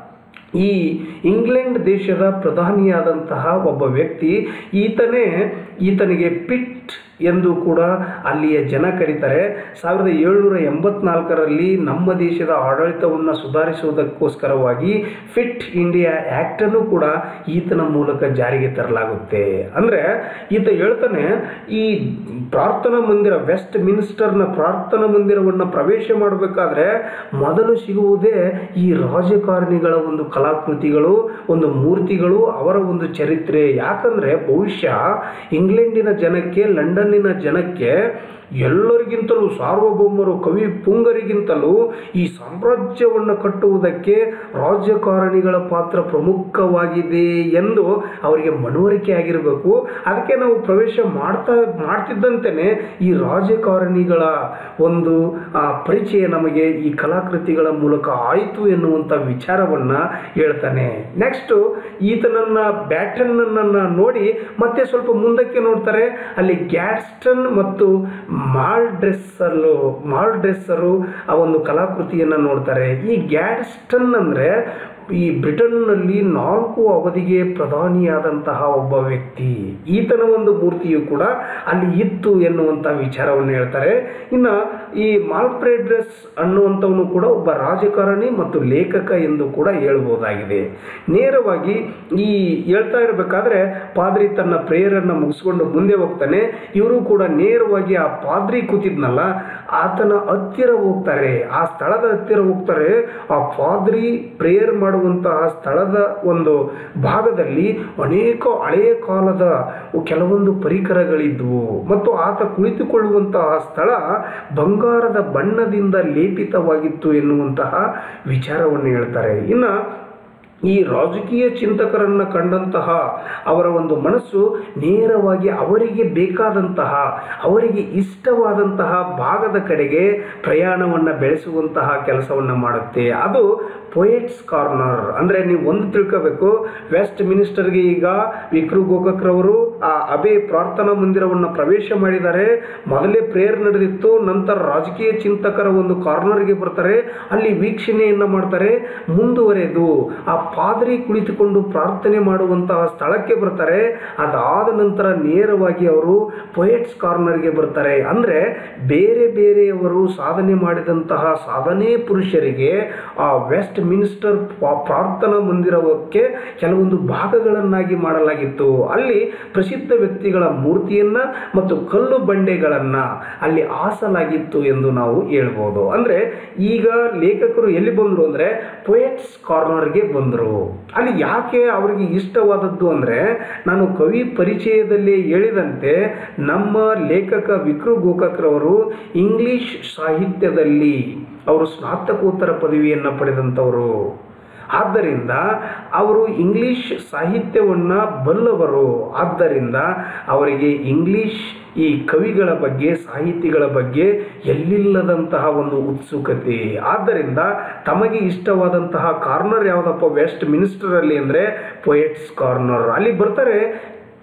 ಈ ಇಂಗ್ಲೆಂಡ್ ದೇಶದ ಪ್ರಧಾನಿಯಾದಂತಹ ಒಬ್ಬ ವ್ಯಕ್ತಿ ಈತನೇ ಈತನಿಗೆ ಪಿಟ್ ಎಂದು ಕೂಡ ಅಲ್ಲಿಯ ಜನ ಕರೀತಾರೆ ಸಾವಿರದ ಏಳ್ನೂರ ಎಂಬತ್ನಾಲ್ಕರಲ್ಲಿ ನಮ್ಮ ದೇಶದ ಆಡಳಿತವನ್ನು ಸುಧಾರಿಸುವುದಕ್ಕೋಸ್ಕರವಾಗಿ ಫಿಟ್ ಇಂಡಿಯಾ ಆ್ಯಕ್ಟನ್ನು ಕೂಡ ಈತನ ಮೂಲಕ ಜಾರಿಗೆ ತರಲಾಗುತ್ತೆ ಅಂದರೆ ಈತ ಹೇಳ್ತಾನೆ ಈ ಪ್ರಾರ್ಥನಾ ಮಂದಿರ ವೆಸ್ಟ್ ಮಿನಿಸ್ಟರ್ನ ಪ್ರಾರ್ಥನಾ ಮಂದಿರವನ್ನು ಪ್ರವೇಶ ಮಾಡಬೇಕಾದ್ರೆ ಮೊದಲು ಸಿಗುವುದೇ ಈ ರಾಜಕಾರಣಿಗಳ ಒಂದು ಕಲಾಕೃತಿಗಳು ಒಂದು ಮೂರ್ತಿಗಳು ಅವರ ಒಂದು ಚರಿತ್ರೆ ಯಾಕಂದ್ರೆ ಬಹುಶಃ ಇಂಗ್ಲೆಂಡಿನ ಜನಕ್ಕೆ ಲಂಡನ್ನಿನ ಜನಕ್ಕೆ ಎಲ್ಲರಿಗಿಂತಲೂ ಸಾರ್ವಭೌಮರು ಕವಿ ಪುಂಗರಿಗಿಂತಲೂ ಈ ಸಾಮ್ರಾಜ್ಯವನ್ನು ಕಟ್ಟುವುದಕ್ಕೆ ರಾಜಕಾರಣಿಗಳ ಪಾತ್ರ ಪ್ರಮುಖವಾಗಿದೆ ಎಂದು ಅವರಿಗೆ ಮನವರಿಕೆ ಆಗಿರಬೇಕು ಅದಕ್ಕೆ ನಾವು ಪ್ರವೇಶ ಮಾಡ್ತಾ ಮಾಡ್ತಿದ್ದಂತೆಯೇ ಈ ರಾಜಕಾರಣಿಗಳ ಒಂದು ಆ, ಪರಿಚಯ ನಮಗೆ ಈ ಕಲಾಕೃತಿಗಳ ಮೂಲಕ ಆಯಿತು ಎನ್ನುವಂಥ ವಿಚಾರವನ್ನು ಹೇಳ್ತಾನೆ ನೆಕ್ಸ್ಟು ಈತನನ್ನ ಬ್ಯಾಟನ್ನನ್ನು ನೋಡಿ ಮತ್ತೆ ಸ್ವಲ್ಪ ಮುಂದಕ್ಕೆ ನೋಡ್ತಾರೆ ಅಲ್ಲಿ ಗ್ಯಾಡ್ಸ್ಟನ್ ಮತ್ತು ಮಾಲ್ ಡ್ರೆಸ್ಸಲ್ಲು ಮಾಲ್ ಡ್ರೆಸ್ಸರು ಆ ಒಂದು ಕಲಾಕೃತಿಯನ್ನು ನೋಡ್ತಾರೆ ಈ ಗ್ಯಾಡ್ಸ್ಟನ್ ಅಂದರೆ ಈ ಬ್ರಿಟನ್ನಲ್ಲಿ ನಾಲ್ಕು ಅವಧಿಗೆ ಪ್ರಧಾನಿಯಾದಂತಹ ಒಬ್ಬ ವ್ಯಕ್ತಿ ಈತನ ಒಂದು ಮೂರ್ತಿಯು ಕೂಡ ಅಲ್ಲಿ ಇತ್ತು ಎನ್ನುವಂಥ ವಿಚಾರವನ್ನು ಹೇಳ್ತಾರೆ ಇನ್ನು ಈ ಮಾಲ್ಪ್ರೇಡ್ರೆಸ್ ಅನ್ನುವಂಥವನು ಕೂಡ ಒಬ್ಬ ರಾಜಕಾರಣಿ ಮತ್ತು ಲೇಖಕ ಎಂದು ಕೂಡ ಹೇಳ್ಬೋದಾಗಿದೆ ನೇರವಾಗಿ ಈ ಹೇಳ್ತಾ ಇರಬೇಕಾದ್ರೆ ಪಾದ್ರಿ ತನ್ನ ಪ್ರೇಯರನ್ನು ಮುಗಿಸ್ಕೊಂಡು ಮುಂದೆ ಹೋಗ್ತಾನೆ ಇವರು ಕೂಡ ನೇರವಾಗಿ ಆ ಪಾದ್ರಿ ಕೂತಿದ್ನಲ್ಲ ಆತನ ಹತ್ತಿರ ಹೋಗ್ತಾರೆ ಆ ಸ್ಥಳದ ಹತ್ತಿರ ಹೋಗ್ತಾರೆ ಆ ಪಾದ್ರಿ ಪ್ರೇಯರ್ ಮಾಡುವಂತಹ ಸ್ಥಳದ ಒಂದು ಭಾಗದಲ್ಲಿ ಅನೇಕ ಹಳೆಯ ಕಾಲದ ಕೆಲವೊಂದು ಪರಿಕರಗಳಿದ್ವು ಮತ್ತು ಆತ ಕುಳಿತುಕೊಳ್ಳುವಂತಹ ಸ್ಥಳ ಬಂಗಾರದ ಬಣ್ಣದಿಂದ ಲೇಪಿತವಾಗಿತ್ತು ಎನ್ನುವಂತಹ ವಿಚಾರವನ್ನು ಹೇಳ್ತಾರೆ ಇನ್ನು ಈ ರಾಜಕೀಯ ಚಿಂತಕರನ್ನ ಕಂಡಂತಹ ಅವರ ಒಂದು ಮನಸ್ಸು ನೇರವಾಗಿ ಅವರಿಗೆ ಬೇಕಾದಂತಹ ಅವರಿಗೆ ಇಷ್ಟವಾದಂತಹ ಭಾಗದ ಕಡೆಗೆ ಪ್ರಯಾಣವನ್ನು ಬೆಳೆಸುವಂತಹ ಕೆಲಸವನ್ನು ಮಾಡುತ್ತೆ ಅದು ಪೊಯೆಟ್ಸ್ ಕಾರ್ನರ್ ಅಂದರೆ ನೀವು ಒಂದು ತಿಳ್ಕೋಬೇಕು ವೆಸ್ಟ್ ಮಿನಿಸ್ಟರ್ಗೆ ಈಗ ವಿಕ್ರು ಗೋಕಕ್ರವರು ಆ ಅಬೆ ಪ್ರಾರ್ಥನಾ ಮಂದಿರವನ್ನು ಪ್ರವೇಶ ಮಾಡಿದ್ದಾರೆ ಮೊದಲೇ ಪ್ರೇಯರ್ ನಡೆದಿತ್ತು ನಂತರ ರಾಜಕೀಯ ಚಿಂತಕರ ಒಂದು ಕಾರ್ನರ್ಗೆ ಬರ್ತಾರೆ ಅಲ್ಲಿ ವೀಕ್ಷಣೆಯನ್ನು ಮಾಡ್ತಾರೆ ಮುಂದುವರೆದು ಆ ಪಾದ್ರಿ ಕುಳಿತುಕೊಂಡು ಪ್ರಾರ್ಥನೆ ಮಾಡುವಂತಹ ಸ್ಥಳಕ್ಕೆ ಬರ್ತಾರೆ ಅದಾದ ನಂತರ ನೇರವಾಗಿ ಅವರು ಪೊಯೆಟ್ಸ್ ಕಾರ್ನರ್ಗೆ ಬರ್ತಾರೆ ಅಂದರೆ ಬೇರೆ ಬೇರೆಯವರು ಸಾಧನೆ ಮಾಡಿದಂತಹ ಸಾಧನೆ ಪುರುಷರಿಗೆ ಆ ವೆಸ್ಟ್ ಮಿನಿಸ್ಟರ್ ಪಾ- ಪ್ರಾರ್ಥನಾ ಮಂದಿರಕ್ಕೆ ಕೆಲವೊಂದು ಭಾಗಗಳನ್ನಾಗಿ ಮಾಡಲಾಗಿತ್ತು ಅಲ್ಲಿ ಪ್ರಸಿದ್ಧ ವ್ಯಕ್ತಿಗಳ ಮೂರ್ತಿಯನ್ನ ಮತ್ತು ಕಲ್ಲು ಬಂಡೆಗಳನ್ನ ಅಲ್ಲಿ ಹಾಸಲಾಗಿತ್ತು ಎಂದು ನಾವು ಹೇಳ್ಬೋದು ಅಂದ್ರೆ ಈಗ ಲೇಖಕರು ಎಲ್ಲಿ ಬಂದರು ಅಂದ್ರೆ ಪೊಯೆಟ್ಸ್ ಕಾರ್ನರ್ಗೆ ಬಂದರು ಅಲ್ಲಿ ಯಾಕೆ ಅವರಿಗೆ ಇಷ್ಟವಾದದ್ದು ಅಂದ್ರೆ ನಾನು ಕವಿ ಪರಿಚಯದಲ್ಲಿ ಹೇಳಿದಂತೆ ನಮ್ಮ ಲೇಖಕ ವಿಕ್ರು ಗೋಕಾಕ್ರವರು ಇಂಗ್ಲಿಷ್ ಸಾಹಿತ್ಯದಲ್ಲಿ ಅವರು ಸ್ನಾತಕೋತ್ತರ ಪದವಿಯನ್ನು ಪಡೆದಂಥವರು ಆದ್ದರಿಂದ ಅವರು ಇಂಗ್ಲಿಷ್ ಸಾಹಿತ್ಯವನ್ನು ಬಲ್ಲವರು ಆದ್ದರಿಂದ ಅವರಿಗೆ ಇಂಗ್ಲಿಷ್ ಈ ಕವಿಗಳ ಬಗ್ಗೆ ಸಾಹಿತಿಗಳ ಬಗ್ಗೆ ಎಲ್ಲಿಲ್ಲದಂತಹ ಒಂದು ಉತ್ಸುಕತೆ ಆದ್ದರಿಂದ ತಮಗೆ ಇಷ್ಟವಾದಂತಹ ಕಾರ್ನರ್ ಯಾವುದಪ್ಪ ವೆಸ್ಟ್ ಮಿನಿಸ್ಟರಲ್ಲಿ ಅಂದರೆ ಪೊಯೆಟ್ಸ್ ಕಾರ್ನರ್ ಅಲ್ಲಿ ಬರ್ತಾರೆ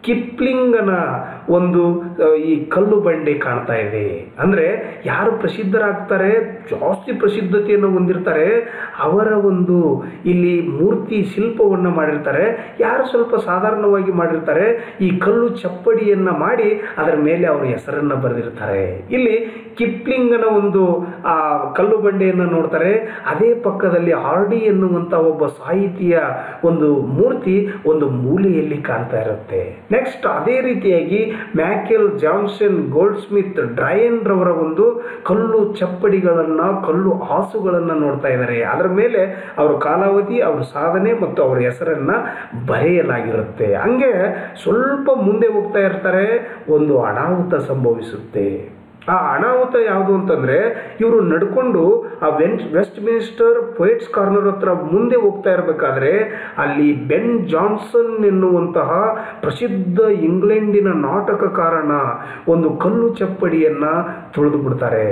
ಕಿಪ್ಲಿಂಗನ ಒಂದು ಆ, ಈ ಕಲ್ಲು ಬಂಡೆ ಕಾಣ್ತಾ ಇದೆ ಅಂದರೆ ಯಾರು ಪ್ರಸಿದ್ಧರಾಗ್ತಾರೆ ಜಾಸ್ತಿ ಪ್ರಸಿದ್ಧತೆಯನ್ನು ಹೊಂದಿರ್ತಾರೆ ಅವರ ಒಂದು ಇಲ್ಲಿ ಮೂರ್ತಿ ಶಿಲ್ಪವನ್ನು ಮಾಡಿರ್ತಾರೆ ಯಾರು ಸ್ವಲ್ಪ ಸಾಧಾರಣವಾಗಿ ಮಾಡಿರ್ತಾರೆ ಈ ಕಲ್ಲು ಚಪ್ಪಡಿಯನ್ನು ಮಾಡಿ ಅದರ ಮೇಲೆ ಅವರ ಹೆಸರನ್ನು ಬರೆದಿರ್ತಾರೆ ಇಲ್ಲಿ ಕಿಪ್ಲಿಂಗನ ಒಂದು ಆ ಕಲ್ಲು ಬಂಡೆಯನ್ನು ನೋಡ್ತಾರೆ ಅದೇ ಪಕ್ಕದಲ್ಲಿ ಆರ್ ಡಿ ಎನ್ನುವಂಥ ಒಬ್ಬ ಸಾಹಿತಿಯ ಒಂದು ಮೂರ್ತಿ ಒಂದು ಮೂಲೆಯಲ್ಲಿ ಕಾಣ್ತಾ ಇರುತ್ತೆ ನೆಕ್ಸ್ಟ್ ಅದೇ ರೀತಿಯಾಗಿ Michael Johnson Goldsmith Dryden ರವರ ಒಂದು ಕಲ್ಲು ಚಪ್ಪಡಿಗಳನ್ನು ಕಲ್ಲು ಹಾಸುಗಳನ್ನು ನೋಡ್ತಾ ಇದ್ದಾರೆ ಅದರ ಮೇಲೆ ಅವರ ಕಾಲಾವಧಿ ಅವರ ಸಾಧನೆ ಮತ್ತು ಅವರ ಹೆಸರನ್ನ ಬರೆಯಲಾಗಿರುತ್ತೆ ಹಂಗೆ ಸ್ವಲ್ಪ ಮುಂದೆ ಹೋಗ್ತಾ ಇರ್ತಾರೆ ಒಂದು ಅನಾಹುತ ಸಂಭವಿಸುತ್ತೆ ಆ ಅನಾಹುತ ಯಾವುದು ಅಂತಂದ್ರೆ ಇವರು ನಡ್ಕೊಂಡು ಆ ವೆನ್ ವೆಸ್ಟ್ ಮಿನಿಸ್ಟರ್ ಪೊಯಿಟ್ಸ್ ಕಾರ್ನರ್ ಹತ್ರ ಮುಂದೆ ಹೋಗ್ತಾ ಇರಬೇಕಾದ್ರೆ ಅಲ್ಲಿ ಬೆನ್ ಜಾನ್ಸನ್ ಎನ್ನುವಂತಹ ಪ್ರಸಿದ್ಧ ಇಂಗ್ಲೆಂಡಿನ ನಾಟಕಕಾರನ ಒಂದು ಕಲ್ಲು ಚಪ್ಪಡಿಯನ್ನ ತುಳಿದು ಬಿಡ್ತಾರೆ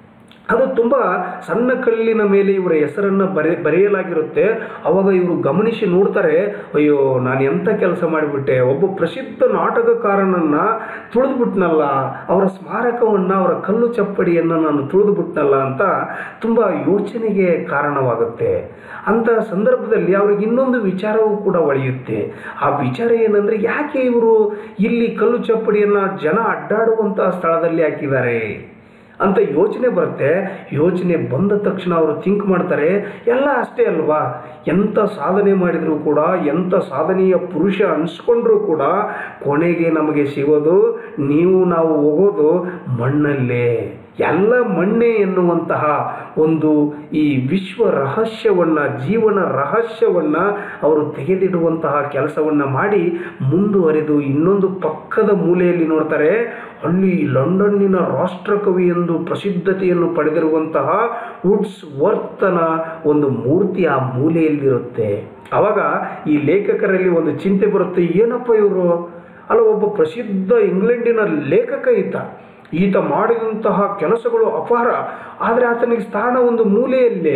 ಅದು ತುಂಬ ಸಣ್ಣ ಕಲ್ಲಿನ ಮೇಲೆ ಇವರ ಹೆಸರನ್ನು ಬರೆ ಬರೆಯಲಾಗಿರುತ್ತೆ ಅವಾಗ ಇವರು ಗಮನಿಸಿ ನೋಡ್ತಾರೆ ಅಯ್ಯೋ ನಾನು ಎಂಥ ಕೆಲಸ ಮಾಡಿಬಿಟ್ಟೆ ಒಬ್ಬ ಪ್ರಸಿದ್ಧ ನಾಟಕಕಾರನನ್ನ ತುಳಿದ್ಬಿಟ್ನಲ್ಲ ಅವರ ಸ್ಮಾರಕವನ್ನು ಅವರ ಕಲ್ಲು ಚಪ್ಪಡಿಯನ್ನು ನಾನು ತುಳಿದ್ಬಿಟ್ನಲ್ಲ ಅಂತ ತುಂಬ ಯೋಚನೆಗೆ ಕಾರಣವಾಗುತ್ತೆ ಅಂತ ಸಂದರ್ಭದಲ್ಲಿ ಅವ್ರಿಗೆ ಇನ್ನೊಂದು ವಿಚಾರವೂ ಕೂಡ ಒಳೆಯುತ್ತೆ ಆ ವಿಚಾರ ಏನಂದ್ರೆ ಯಾಕೆ ಇವರು ಇಲ್ಲಿ ಕಲ್ಲು ಚಪ್ಪಡಿಯನ್ನು ಜನ ಅಡ್ಡಾಡುವಂತಹ ಸ್ಥಳದಲ್ಲಿ ಹಾಕಿದ್ದಾರೆ ಅಂತ ಯೋಚನೆ ಬರುತ್ತೆ ಯೋಚನೆ ಬಂದ ತಕ್ಷಣ ಅವರು ಥಿಂಕ್ ಮಾಡ್ತಾರೆ ಎಲ್ಲ ಅಷ್ಟೇ ಅಲ್ವಾ ಎಂಥ ಸಾಧನೆ ಮಾಡಿದರೂ ಕೂಡ ಎಂಥ ಸಾಧನೆಯ ಪುರುಷ ಅನ್ಸ್ಕೊಂಡ್ರೂ ಕೂಡ ಕೊನೆಗೆ ನಮಗೆ ಸಿಗೋದು ನೀವು ನಾವು ಹೋಗೋದು ಮಣ್ಣಲ್ಲೇ ಎಲ್ಲ ಮಣ್ಣೆ ಎನ್ನುವಂತಹ ಒಂದು ಈ ವಿಶ್ವ ರಹಸ್ಯವನ್ನು ಜೀವನ ರಹಸ್ಯವನ್ನು ಅವರು ತೆಗೆದಿಡುವಂತಹ ಕೆಲಸವನ್ನು ಮಾಡಿ ಮುಂದುವರೆದು ಇನ್ನೊಂದು ಪಕ್ಕದ ಮೂಲೆಯಲ್ಲಿ ನೋಡ್ತಾರೆ ಅಲ್ಲಿ ಲಂಡನ್ನಿನ ರಾಷ್ಟ್ರಕವಿ ಎಂದು ಪ್ರಸಿದ್ಧತೆಯನ್ನು ಪಡೆದಿರುವಂತಹ ವುಡ್ಸ್ ವರ್ತನ ಒಂದು ಮೂರ್ತಿ ಆ ಮೂಲೆಯಲ್ಲಿರುತ್ತೆ ಆವಾಗ ಈ ಲೇಖಕರಲ್ಲಿ ಒಂದು ಚಿಂತೆ ಬರುತ್ತೆ ಏನಪ್ಪ ಇವರು ಅಲ್ಲ ಒಬ್ಬ ಪ್ರಸಿದ್ಧ ಇಂಗ್ಲೆಂಡಿನ ಲೇಖಕ ಈತ ಈತ ಮಾಡಿದಂತಹ ಕೆಲಸಗಳು ಅಪಾರ ಆದರೆ ಆತನಿಗೆ ಸ್ಥಾನ ಒಂದು ಮೂಲೆಯಲ್ಲೇ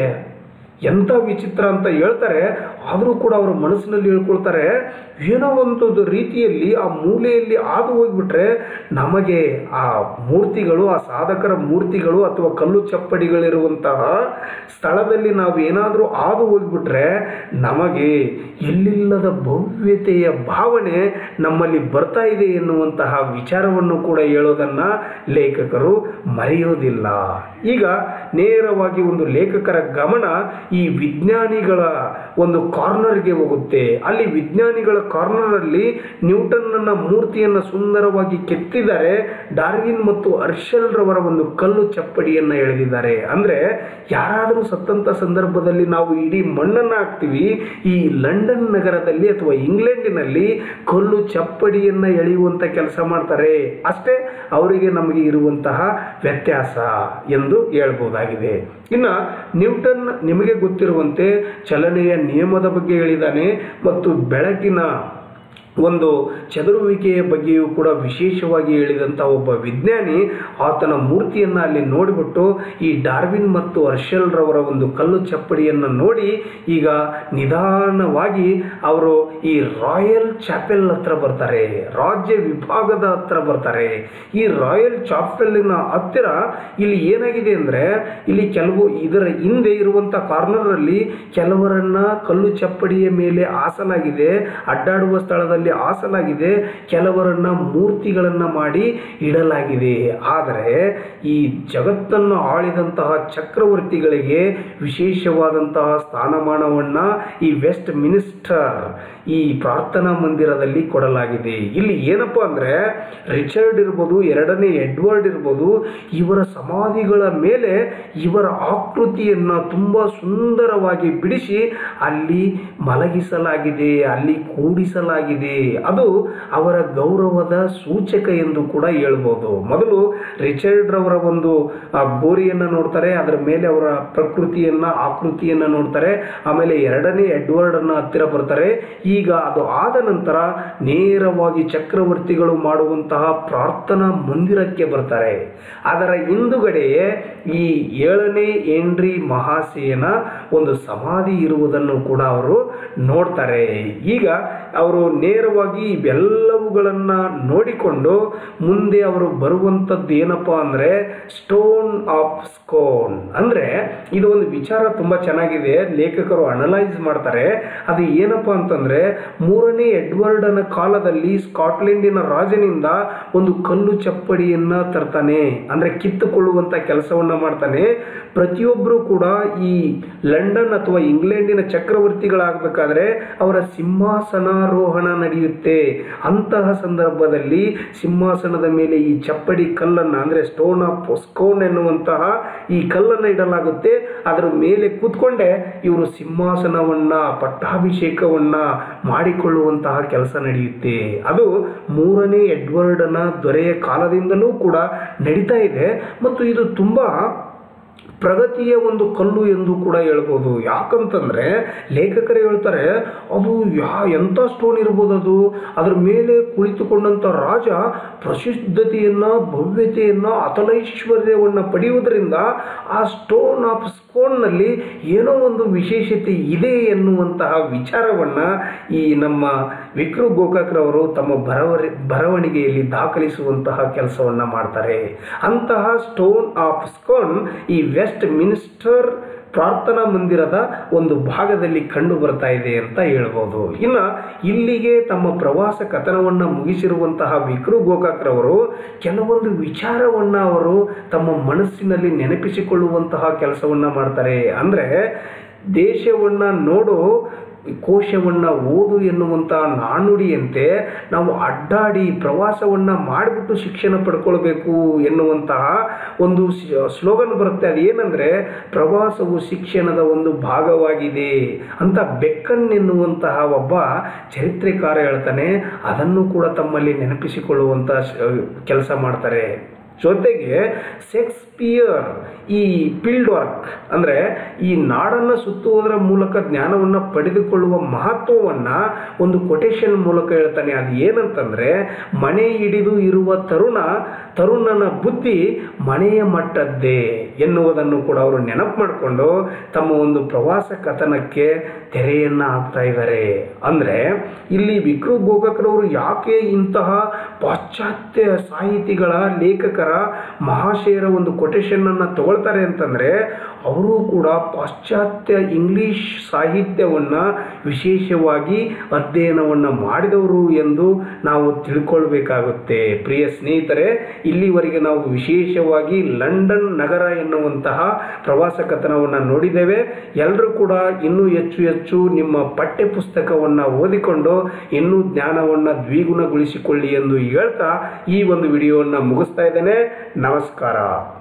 ಎಂಥ ವಿಚಿತ್ರ ಅಂತ ಹೇಳ್ತಾರೆ ಆದರೂ ಕೂಡ ಅವರ ಮನಸ್ಸಿನಲ್ಲಿ ಹೇಳ್ಕೊಳ್ತಾರೆ ಏನೋ ಒಂದು ರೀತಿಯಲ್ಲಿ ಆ ಮೂಲೆಯಲ್ಲಿ ಹಾದು ಹೋಗ್ಬಿಟ್ರೆ ನಮಗೆ ಆ ಮೂರ್ತಿಗಳು ಆ ಸಾಧಕರ ಮೂರ್ತಿಗಳು ಅಥವಾ ಕಲ್ಲು ಚಪ್ಪಡಿಗಳಿರುವಂತಹ ಸ್ಥಳದಲ್ಲಿ ನಾವು ಏನಾದರೂ ಹಾದು ಹೋಗ್ಬಿಟ್ರೆ ನಮಗೆ ಎಲ್ಲಿಲ್ಲದ ಭವ್ಯತೆಯ ಭಾವನೆ ನಮ್ಮಲ್ಲಿ ಬರ್ತಾ ಇದೆ ಎನ್ನುವಂತಹ ವಿಚಾರವನ್ನು ಕೂಡ ಹೇಳೋದನ್ನ ಲೇಖಕರು ಮರೆಯೋದಿಲ್ಲ ಈಗ ನೇರವಾಗಿ ಒಂದು ಲೇಖಕರ ಗಮನ ಈ ವಿಜ್ಞಾನಿಗಳ ಒಂದು ಕಾರ್ನರ್ಗೆ ಹೋಗುತ್ತೆ ಅಲ್ಲಿ ವಿಜ್ಞಾನಿಗಳ ಕಾರ್ನರಲ್ಲಿ ನ್ಯೂಟನ್ನ ಮೂರ್ತಿಯನ್ನು ಸುಂದರವಾಗಿ ಕೆತ್ತಿದ್ದಾರೆ ಡಾರ್ವಿನ್ ಮತ್ತು ಹರ್ಷಲ್ ರವರ ಒಂದು ಕಲ್ಲು ಚಪ್ಪಡಿಯನ್ನು ಎಳೆದಿದ್ದಾರೆ ಅಂದ್ರೆ ಯಾರಾದರೂ ಸತ್ತಂತ ಸಂದರ್ಭದಲ್ಲಿ ನಾವು ಇಡೀ ಮಣ್ಣನ್ನು ಹಾಕ್ತೀವಿ ಈ ಲಂಡನ್ ನಗರದಲ್ಲಿ ಅಥವಾ ಇಂಗ್ಲೆಂಡಿನಲ್ಲಿ ಕಲ್ಲು ಚಪ್ಪಡಿಯನ್ನು ಎಳೆಯುವಂತ ಕೆಲಸ ಮಾಡ್ತಾರೆ ಅಷ್ಟೇ ಅವರಿಗೆ ನಮಗೆ ಇರುವಂತಹ ವ್ಯತ್ಯಾಸ ಎಂದು ಹೇಳ್ಬೋದಾಗಿದೆ ಇನ್ನು ನ್ಯೂಟನ್ ನಿಮಗೆ ಗೊತ್ತಿರುವಂತೆ ಚಲನೆಯ ನಿಯಮದ ಬಗ್ಗೆ ಹೇಳಿದ್ದಾನೆ ಮತ್ತು ಬೆಳಕಿನ ಒಂದು ಚದುರುವಿಕೆಯ ಬಗ್ಗೆಯೂ ಕೂಡ ವಿಶೇಷವಾಗಿ ಹೇಳಿದಂಥ ಒಬ್ಬ ವಿಜ್ಞಾನಿ ಆತನ ಮೂರ್ತಿಯನ್ನು ಅಲ್ಲಿ ನೋಡಿಬಿಟ್ಟು ಈ ಡಾರ್ವಿನ್ ಮತ್ತು ಹರ್ಷಲ್ ರವರ ಒಂದು ಕಲ್ಲು ಚಪ್ಪಡಿಯನ್ನು ನೋಡಿ ಈಗ ನಿಧಾನವಾಗಿ ಅವರು ಈ ರಾಯಲ್ ಚಾಪೆಲ್ ಹತ್ರ ಬರ್ತಾರೆ ರಾಜ್ಯ ವಿಭಾಗದ ಹತ್ರ ಬರ್ತಾರೆ ಈ ರಾಯಲ್ ಚಾಪೆಲ್ನ ಹತ್ತಿರ ಇಲ್ಲಿ ಏನಾಗಿದೆ ಅಂದರೆ ಇಲ್ಲಿ ಕೆಲವು ಇದರ ಹಿಂದೆ ಇರುವಂಥ ಕಾರ್ನರಲ್ಲಿ ಕೆಲವರನ್ನ ಕಲ್ಲು ಚಪ್ಪಡಿಯ ಮೇಲೆ ಹಾಸಲಾಗಿದೆ ಅಡ್ಡಾಡುವ ಸ್ಥಳದಲ್ಲಿ ಹಾಸಲಾಗಿದೆ ಕೆಲವರನ್ನ ಮೂರ್ತಿಗಳನ್ನ ಮಾಡಿ ಇಡಲಾಗಿದೆ ಆದರೆ ಈ ಜಗತ್ತನ್ನು ಆಳಿದಂತಹ ಚಕ್ರವರ್ತಿಗಳಿಗೆ ವಿಶೇಷವಾದಂತಹ ಸ್ಥಾನಮಾನವನ್ನ ಈ ವೆಸ್ಟ್ ಮಿನಿಸ್ಟರ್ ಈ ಪ್ರಾರ್ಥನಾ ಮಂದಿರದಲ್ಲಿ ಕೊಡಲಾಗಿದೆ ಇಲ್ಲಿ ಏನಪ್ಪಾ ಅಂದ್ರೆ ರಿಚರ್ಡ್ ಇರ್ಬೋದು ಎರಡನೇ ಎಡ್ವರ್ಡ್ ಇರ್ಬೋದು ಇವರ ಸಮಾಧಿಗಳ ಮೇಲೆ ಇವರ ಆಕೃತಿಯನ್ನ ತುಂಬಾ ಸುಂದರವಾಗಿ ಬಿಡಿಸಿ ಅಲ್ಲಿ ಮಲಗಿಸಲಾಗಿದೆ ಅಲ್ಲಿ ಕೂಡಿಸಲಾಗಿದೆ ಅದು ಅವರ ಗೌರವದ ಸೂಚಕ ಎಂದು ಕೂಡ ಹೇಳ್ಬೋದು ಮೊದಲು ರಿಚರ್ಡ್ ರವರ ಒಂದು ಆ ಗೋರಿಯನ್ನು ನೋಡ್ತಾರೆ ಅದರ ಮೇಲೆ ಅವರ ಪ್ರಕೃತಿಯನ್ನ ಆಕೃತಿಯನ್ನ ನೋಡ್ತಾರೆ ಆಮೇಲೆ ಎರಡನೇ ಎಡ್ವರ್ಡ್ ಅನ್ನ ಹತ್ತಿರ ಬರ್ತಾರೆ ಈಗ ಅದು ಆದ ನಂತರ ನೇರವಾಗಿ ಚಕ್ರವರ್ತಿಗಳು ಮಾಡುವಂತಹ ಪ್ರಾರ್ಥನಾ ಮಂದಿರಕ್ಕೆ ಬರ್ತಾರೆ ಅದರ ಹಿಂದುಗಡೆಯೇ ಈ ಏಳನೇ ಏಂಡ್ರಿ ಮಹಾಶಯನ ಒಂದು ಸಮಾಧಿ ಇರುವುದನ್ನು ಕೂಡ ಅವರು ನೋಡ್ತಾರೆ ಈಗ ಅವರು ನೇರವಾಗಿ ಇವೆಲ್ಲವುಗಳನ್ನು ನೋಡಿಕೊಂಡು ಮುಂದೆ ಅವರು ಬರುವಂಥದ್ದು ಏನಪ್ಪ ಅಂದರೆ ಸ್ಟೋನ್ ಆಫ್ ಸ್ಕೋನ್ ಅಂದರೆ ಇದು ಒಂದು ವಿಚಾರ ತುಂಬ ಚೆನ್ನಾಗಿದೆ ಲೇಖಕರು ಅನಲೈಸ್ ಮಾಡ್ತಾರೆ ಅದು ಏನಪ್ಪ ಅಂತಂದರೆ ಮೂರನೇ ಎಡ್ವರ್ಡನ ಕಾಲದಲ್ಲಿ ಸ್ಕಾಟ್ಲೆಂಡಿನ ರಾಜನಿಂದ ಒಂದು ಕಲ್ಲು ಚಪ್ಪಡಿಯನ್ನು ತರ್ತಾನೆ ಅಂದರೆ ಕಿತ್ತುಕೊಳ್ಳುವಂಥ ಕೆಲಸವನ್ನು ಮಾಡ್ತಾನೆ ಪ್ರತಿಯೊಬ್ಬರು ಕೂಡ ಈ ಲಂಡನ್ ಅಥವಾ ಇಂಗ್ಲೆಂಡಿನ ಚಕ್ರವರ್ತಿಗಳಾಗಬೇಕಾದ್ರೆ ಅವರ ಸಿಂಹಾಸನಾರೋಹಣ ನಡೆಯುತ್ತೆ ಅಂತಹ ಸಂದರ್ಭದಲ್ಲಿ ಸಿಂಹಾಸನದ ಮೇಲೆ ಈ ಚಪ್ಪಡಿ ಕಲ್ಲನ್ನು ಅಂದರೆ ಸ್ಟೋನ್ ಆಫ್ ಸ್ಕೋನ್ ಎನ್ನುವಂತಹ ಈ ಕಲ್ಲನ್ನು ಇಡಲಾಗುತ್ತೆ ಅದರ ಮೇಲೆ ಕೂತ್ಕೊಂಡೆ ಇವರು ಸಿಂಹಾಸನವನ್ನ ಪಟ್ಟಾಭಿಷೇಕವನ್ನ ಮಾಡಿಕೊಳ್ಳುವಂತಹ ಕೆಲಸ ನಡೆಯುತ್ತೆ ಅದು ಮೂರನೇ ಎಡ್ವರ್ಡನ ದೊರೆಯ ಕಾಲದಿಂದಲೂ ಕೂಡ ನಡೀತಾ ಇದೆ ಮತ್ತು ಇದು ತುಂಬ ಪ್ರಗತಿಯ ಒಂದು ಕಲ್ಲು ಎಂದು ಕೂಡ ಹೇಳ್ಬೋದು ಯಾಕಂತಂದ್ರೆ ಲೇಖಕರು ಹೇಳ್ತಾರೆ ಅದು ಯಾ ಎಂಥ ಸ್ಟೋನ್ ಇರ್ಬೋದು ಅದು ಅದ್ರ ಮೇಲೆ ಕುಳಿತುಕೊಂಡಂಥ ರಾಜ ಪ್ರಸಿದ್ಧತೆಯನ್ನ ಭವ್ಯತೆಯನ್ನ ಅತಲೈಶ್ವರ್ಯವನ್ನು ಪಡೆಯುವುದರಿಂದ ಆ ಸ್ಟೋನ್ ಆಫ್ ಸ್ಕೋನ್ನಲ್ಲಿ ಏನೋ ಒಂದು ವಿಶೇಷತೆ ಇದೆ ಎನ್ನುವಂತಹ ವಿಚಾರವನ್ನ ಈ ನಮ್ಮ ವಿಕ್ರು ಗೋಕಾಕ್ರವರು ತಮ್ಮ ಬರವರಿ ಬರವಣಿಗೆಯಲ್ಲಿ ದಾಖಲಿಸುವಂತಹ ಕೆಲಸವನ್ನ ಮಾಡ್ತಾರೆ ಅಂತಹ ಸ್ಟೋನ್ ಆಫ್ ಸ್ಕೋನ್ ಈ ವೆಸ್ಟ್ ಮಿನಿಸ್ಟರ್ ಪ್ರಾರ್ಥನಾ ಮಂದಿರದ ಒಂದು ಭಾಗದಲ್ಲಿ ಕಂಡು ಬರ್ತಾ ಇದೆ ಅಂತ ಹೇಳ್ಬೋದು ಇನ್ನು ಇಲ್ಲಿಗೆ ತಮ್ಮ ಪ್ರವಾಸ ಕಥನವನ್ನು ಮುಗಿಸಿರುವಂತಹ ವಿಕ್ರು ಗೋಕಾಕ್ರವರು ಕೆಲವೊಂದು ವಿಚಾರವನ್ನು ಅವರು ತಮ್ಮ ಮನಸ್ಸಿನಲ್ಲಿ ನೆನಪಿಸಿಕೊಳ್ಳುವಂತಹ ಕೆಲಸವನ್ನು ಮಾಡ್ತಾರೆ ಅಂದರೆ ದೇಶವನ್ನು ನೋಡು ಕೋಶವನ್ನು ಓದು ಎನ್ನುವಂಥ ನಾಣ್ಣುಡಿಯಂತೆ ನಾವು ಅಡ್ಡಾಡಿ ಪ್ರವಾಸವನ್ನು ಮಾಡಿಬಿಟ್ಟು ಶಿಕ್ಷಣ ಪಡ್ಕೊಳ್ಬೇಕು ಎನ್ನುವಂತಹ ಒಂದು ಸ್ಲೋಗನ್ ಬರುತ್ತೆ ಅದೇನೆಂದರೆ ಪ್ರವಾಸವು ಶಿಕ್ಷಣದ ಒಂದು ಭಾಗವಾಗಿದೆ ಅಂತ ಬೆಕ್ಕನ್ ಎನ್ನುವಂತಹ ಒಬ್ಬ ಚರಿತ್ರೆಕಾರ ಹೇಳ್ತಾನೆ ಅದನ್ನು ಕೂಡ ತಮ್ಮಲ್ಲಿ ನೆನಪಿಸಿಕೊಳ್ಳುವಂಥ ಕೆಲಸ ಮಾಡ್ತಾರೆ ಜೊತೆಗೆ ಶೇಕ್ಸ್ಪಿಯರ್ ಈ ಫೀಲ್ಡ್ ವರ್ಕ್ ಅಂದರೆ ಈ ನಾಡನ್ನು ಸುತ್ತುವುದರ ಮೂಲಕ ಜ್ಞಾನವನ್ನು ಪಡೆದುಕೊಳ್ಳುವ ಮಹತ್ವವನ್ನು ಒಂದು ಕೊಟೇಶನ್ ಮೂಲಕ ಹೇಳ್ತಾನೆ ಅದು ಏನಂತಂದರೆ ಮನೆ ಹಿಡಿದು ಇರುವ ತರುಣ ತರುಣನ ಬುದ್ಧಿ ಮನೆಯ ಮಟ್ಟದ್ದೇ ಎನ್ನುವುದನ್ನು ಕೂಡ ಅವರು ನೆನಪು ಮಾಡಿಕೊಂಡು ತಮ್ಮ ಒಂದು ಪ್ರವಾಸ ಕಥನಕ್ಕೆ ತೆರೆಯನ್ನು ಹಾಕ್ತಾ ಇದ್ದಾರೆ ಅಂದರೆ ಇಲ್ಲಿ ವಿಕ್ರು ಗೋಕಾಕ್ರವರು ಯಾಕೆ ಇಂತಹ ಪಾಶ್ಚಾತ್ಯ ಸಾಹಿತಿಗಳ ಲೇಖಕರ ಮಹಾಶಯರ ಒಂದು ಕೊಟೇಶನನ್ನು ತಗೊಳ್ತಾರೆ ಅಂತಂದರೆ ಅವರು ಕೂಡ ಪಾಶ್ಚಾತ್ಯ ಇಂಗ್ಲಿಷ್ ಸಾಹಿತ್ಯವನ್ನು ವಿಶೇಷವಾಗಿ ಅಧ್ಯಯನವನ್ನು ಮಾಡಿದವರು ಎಂದು ನಾವು ತಿಳ್ಕೊಳ್ಬೇಕಾಗುತ್ತೆ ಪ್ರಿಯ ಸ್ನೇಹಿತರೆ ಇಲ್ಲಿವರೆಗೆ ನಾವು ವಿಶೇಷವಾಗಿ ಲಂಡನ್ ನಗರ ಎನ್ನುವಂತಹ ಪ್ರವಾಸ ಕಥನವನ್ನು ನೋಡಿದ್ದೇವೆ ಎಲ್ಲರೂ ಕೂಡ ಇನ್ನೂ ಹೆಚ್ಚು ಹೆಚ್ಚು ನಿಮ್ಮ ಪಠ್ಯ ಪುಸ್ತಕವನ್ನು ಓದಿಕೊಂಡು ಇನ್ನೂ ಜ್ಞಾನವನ್ನು ದ್ವಿಗುಣಗೊಳಿಸಿಕೊಳ್ಳಿ ಎಂದು ಹೇಳ್ತಾ ಈ ಒಂದು ವಿಡಿಯೋವನ್ನು ಮುಗಿಸ್ತಾ ಇದ್ದೇನೆ ನಮಸ್ಕಾರ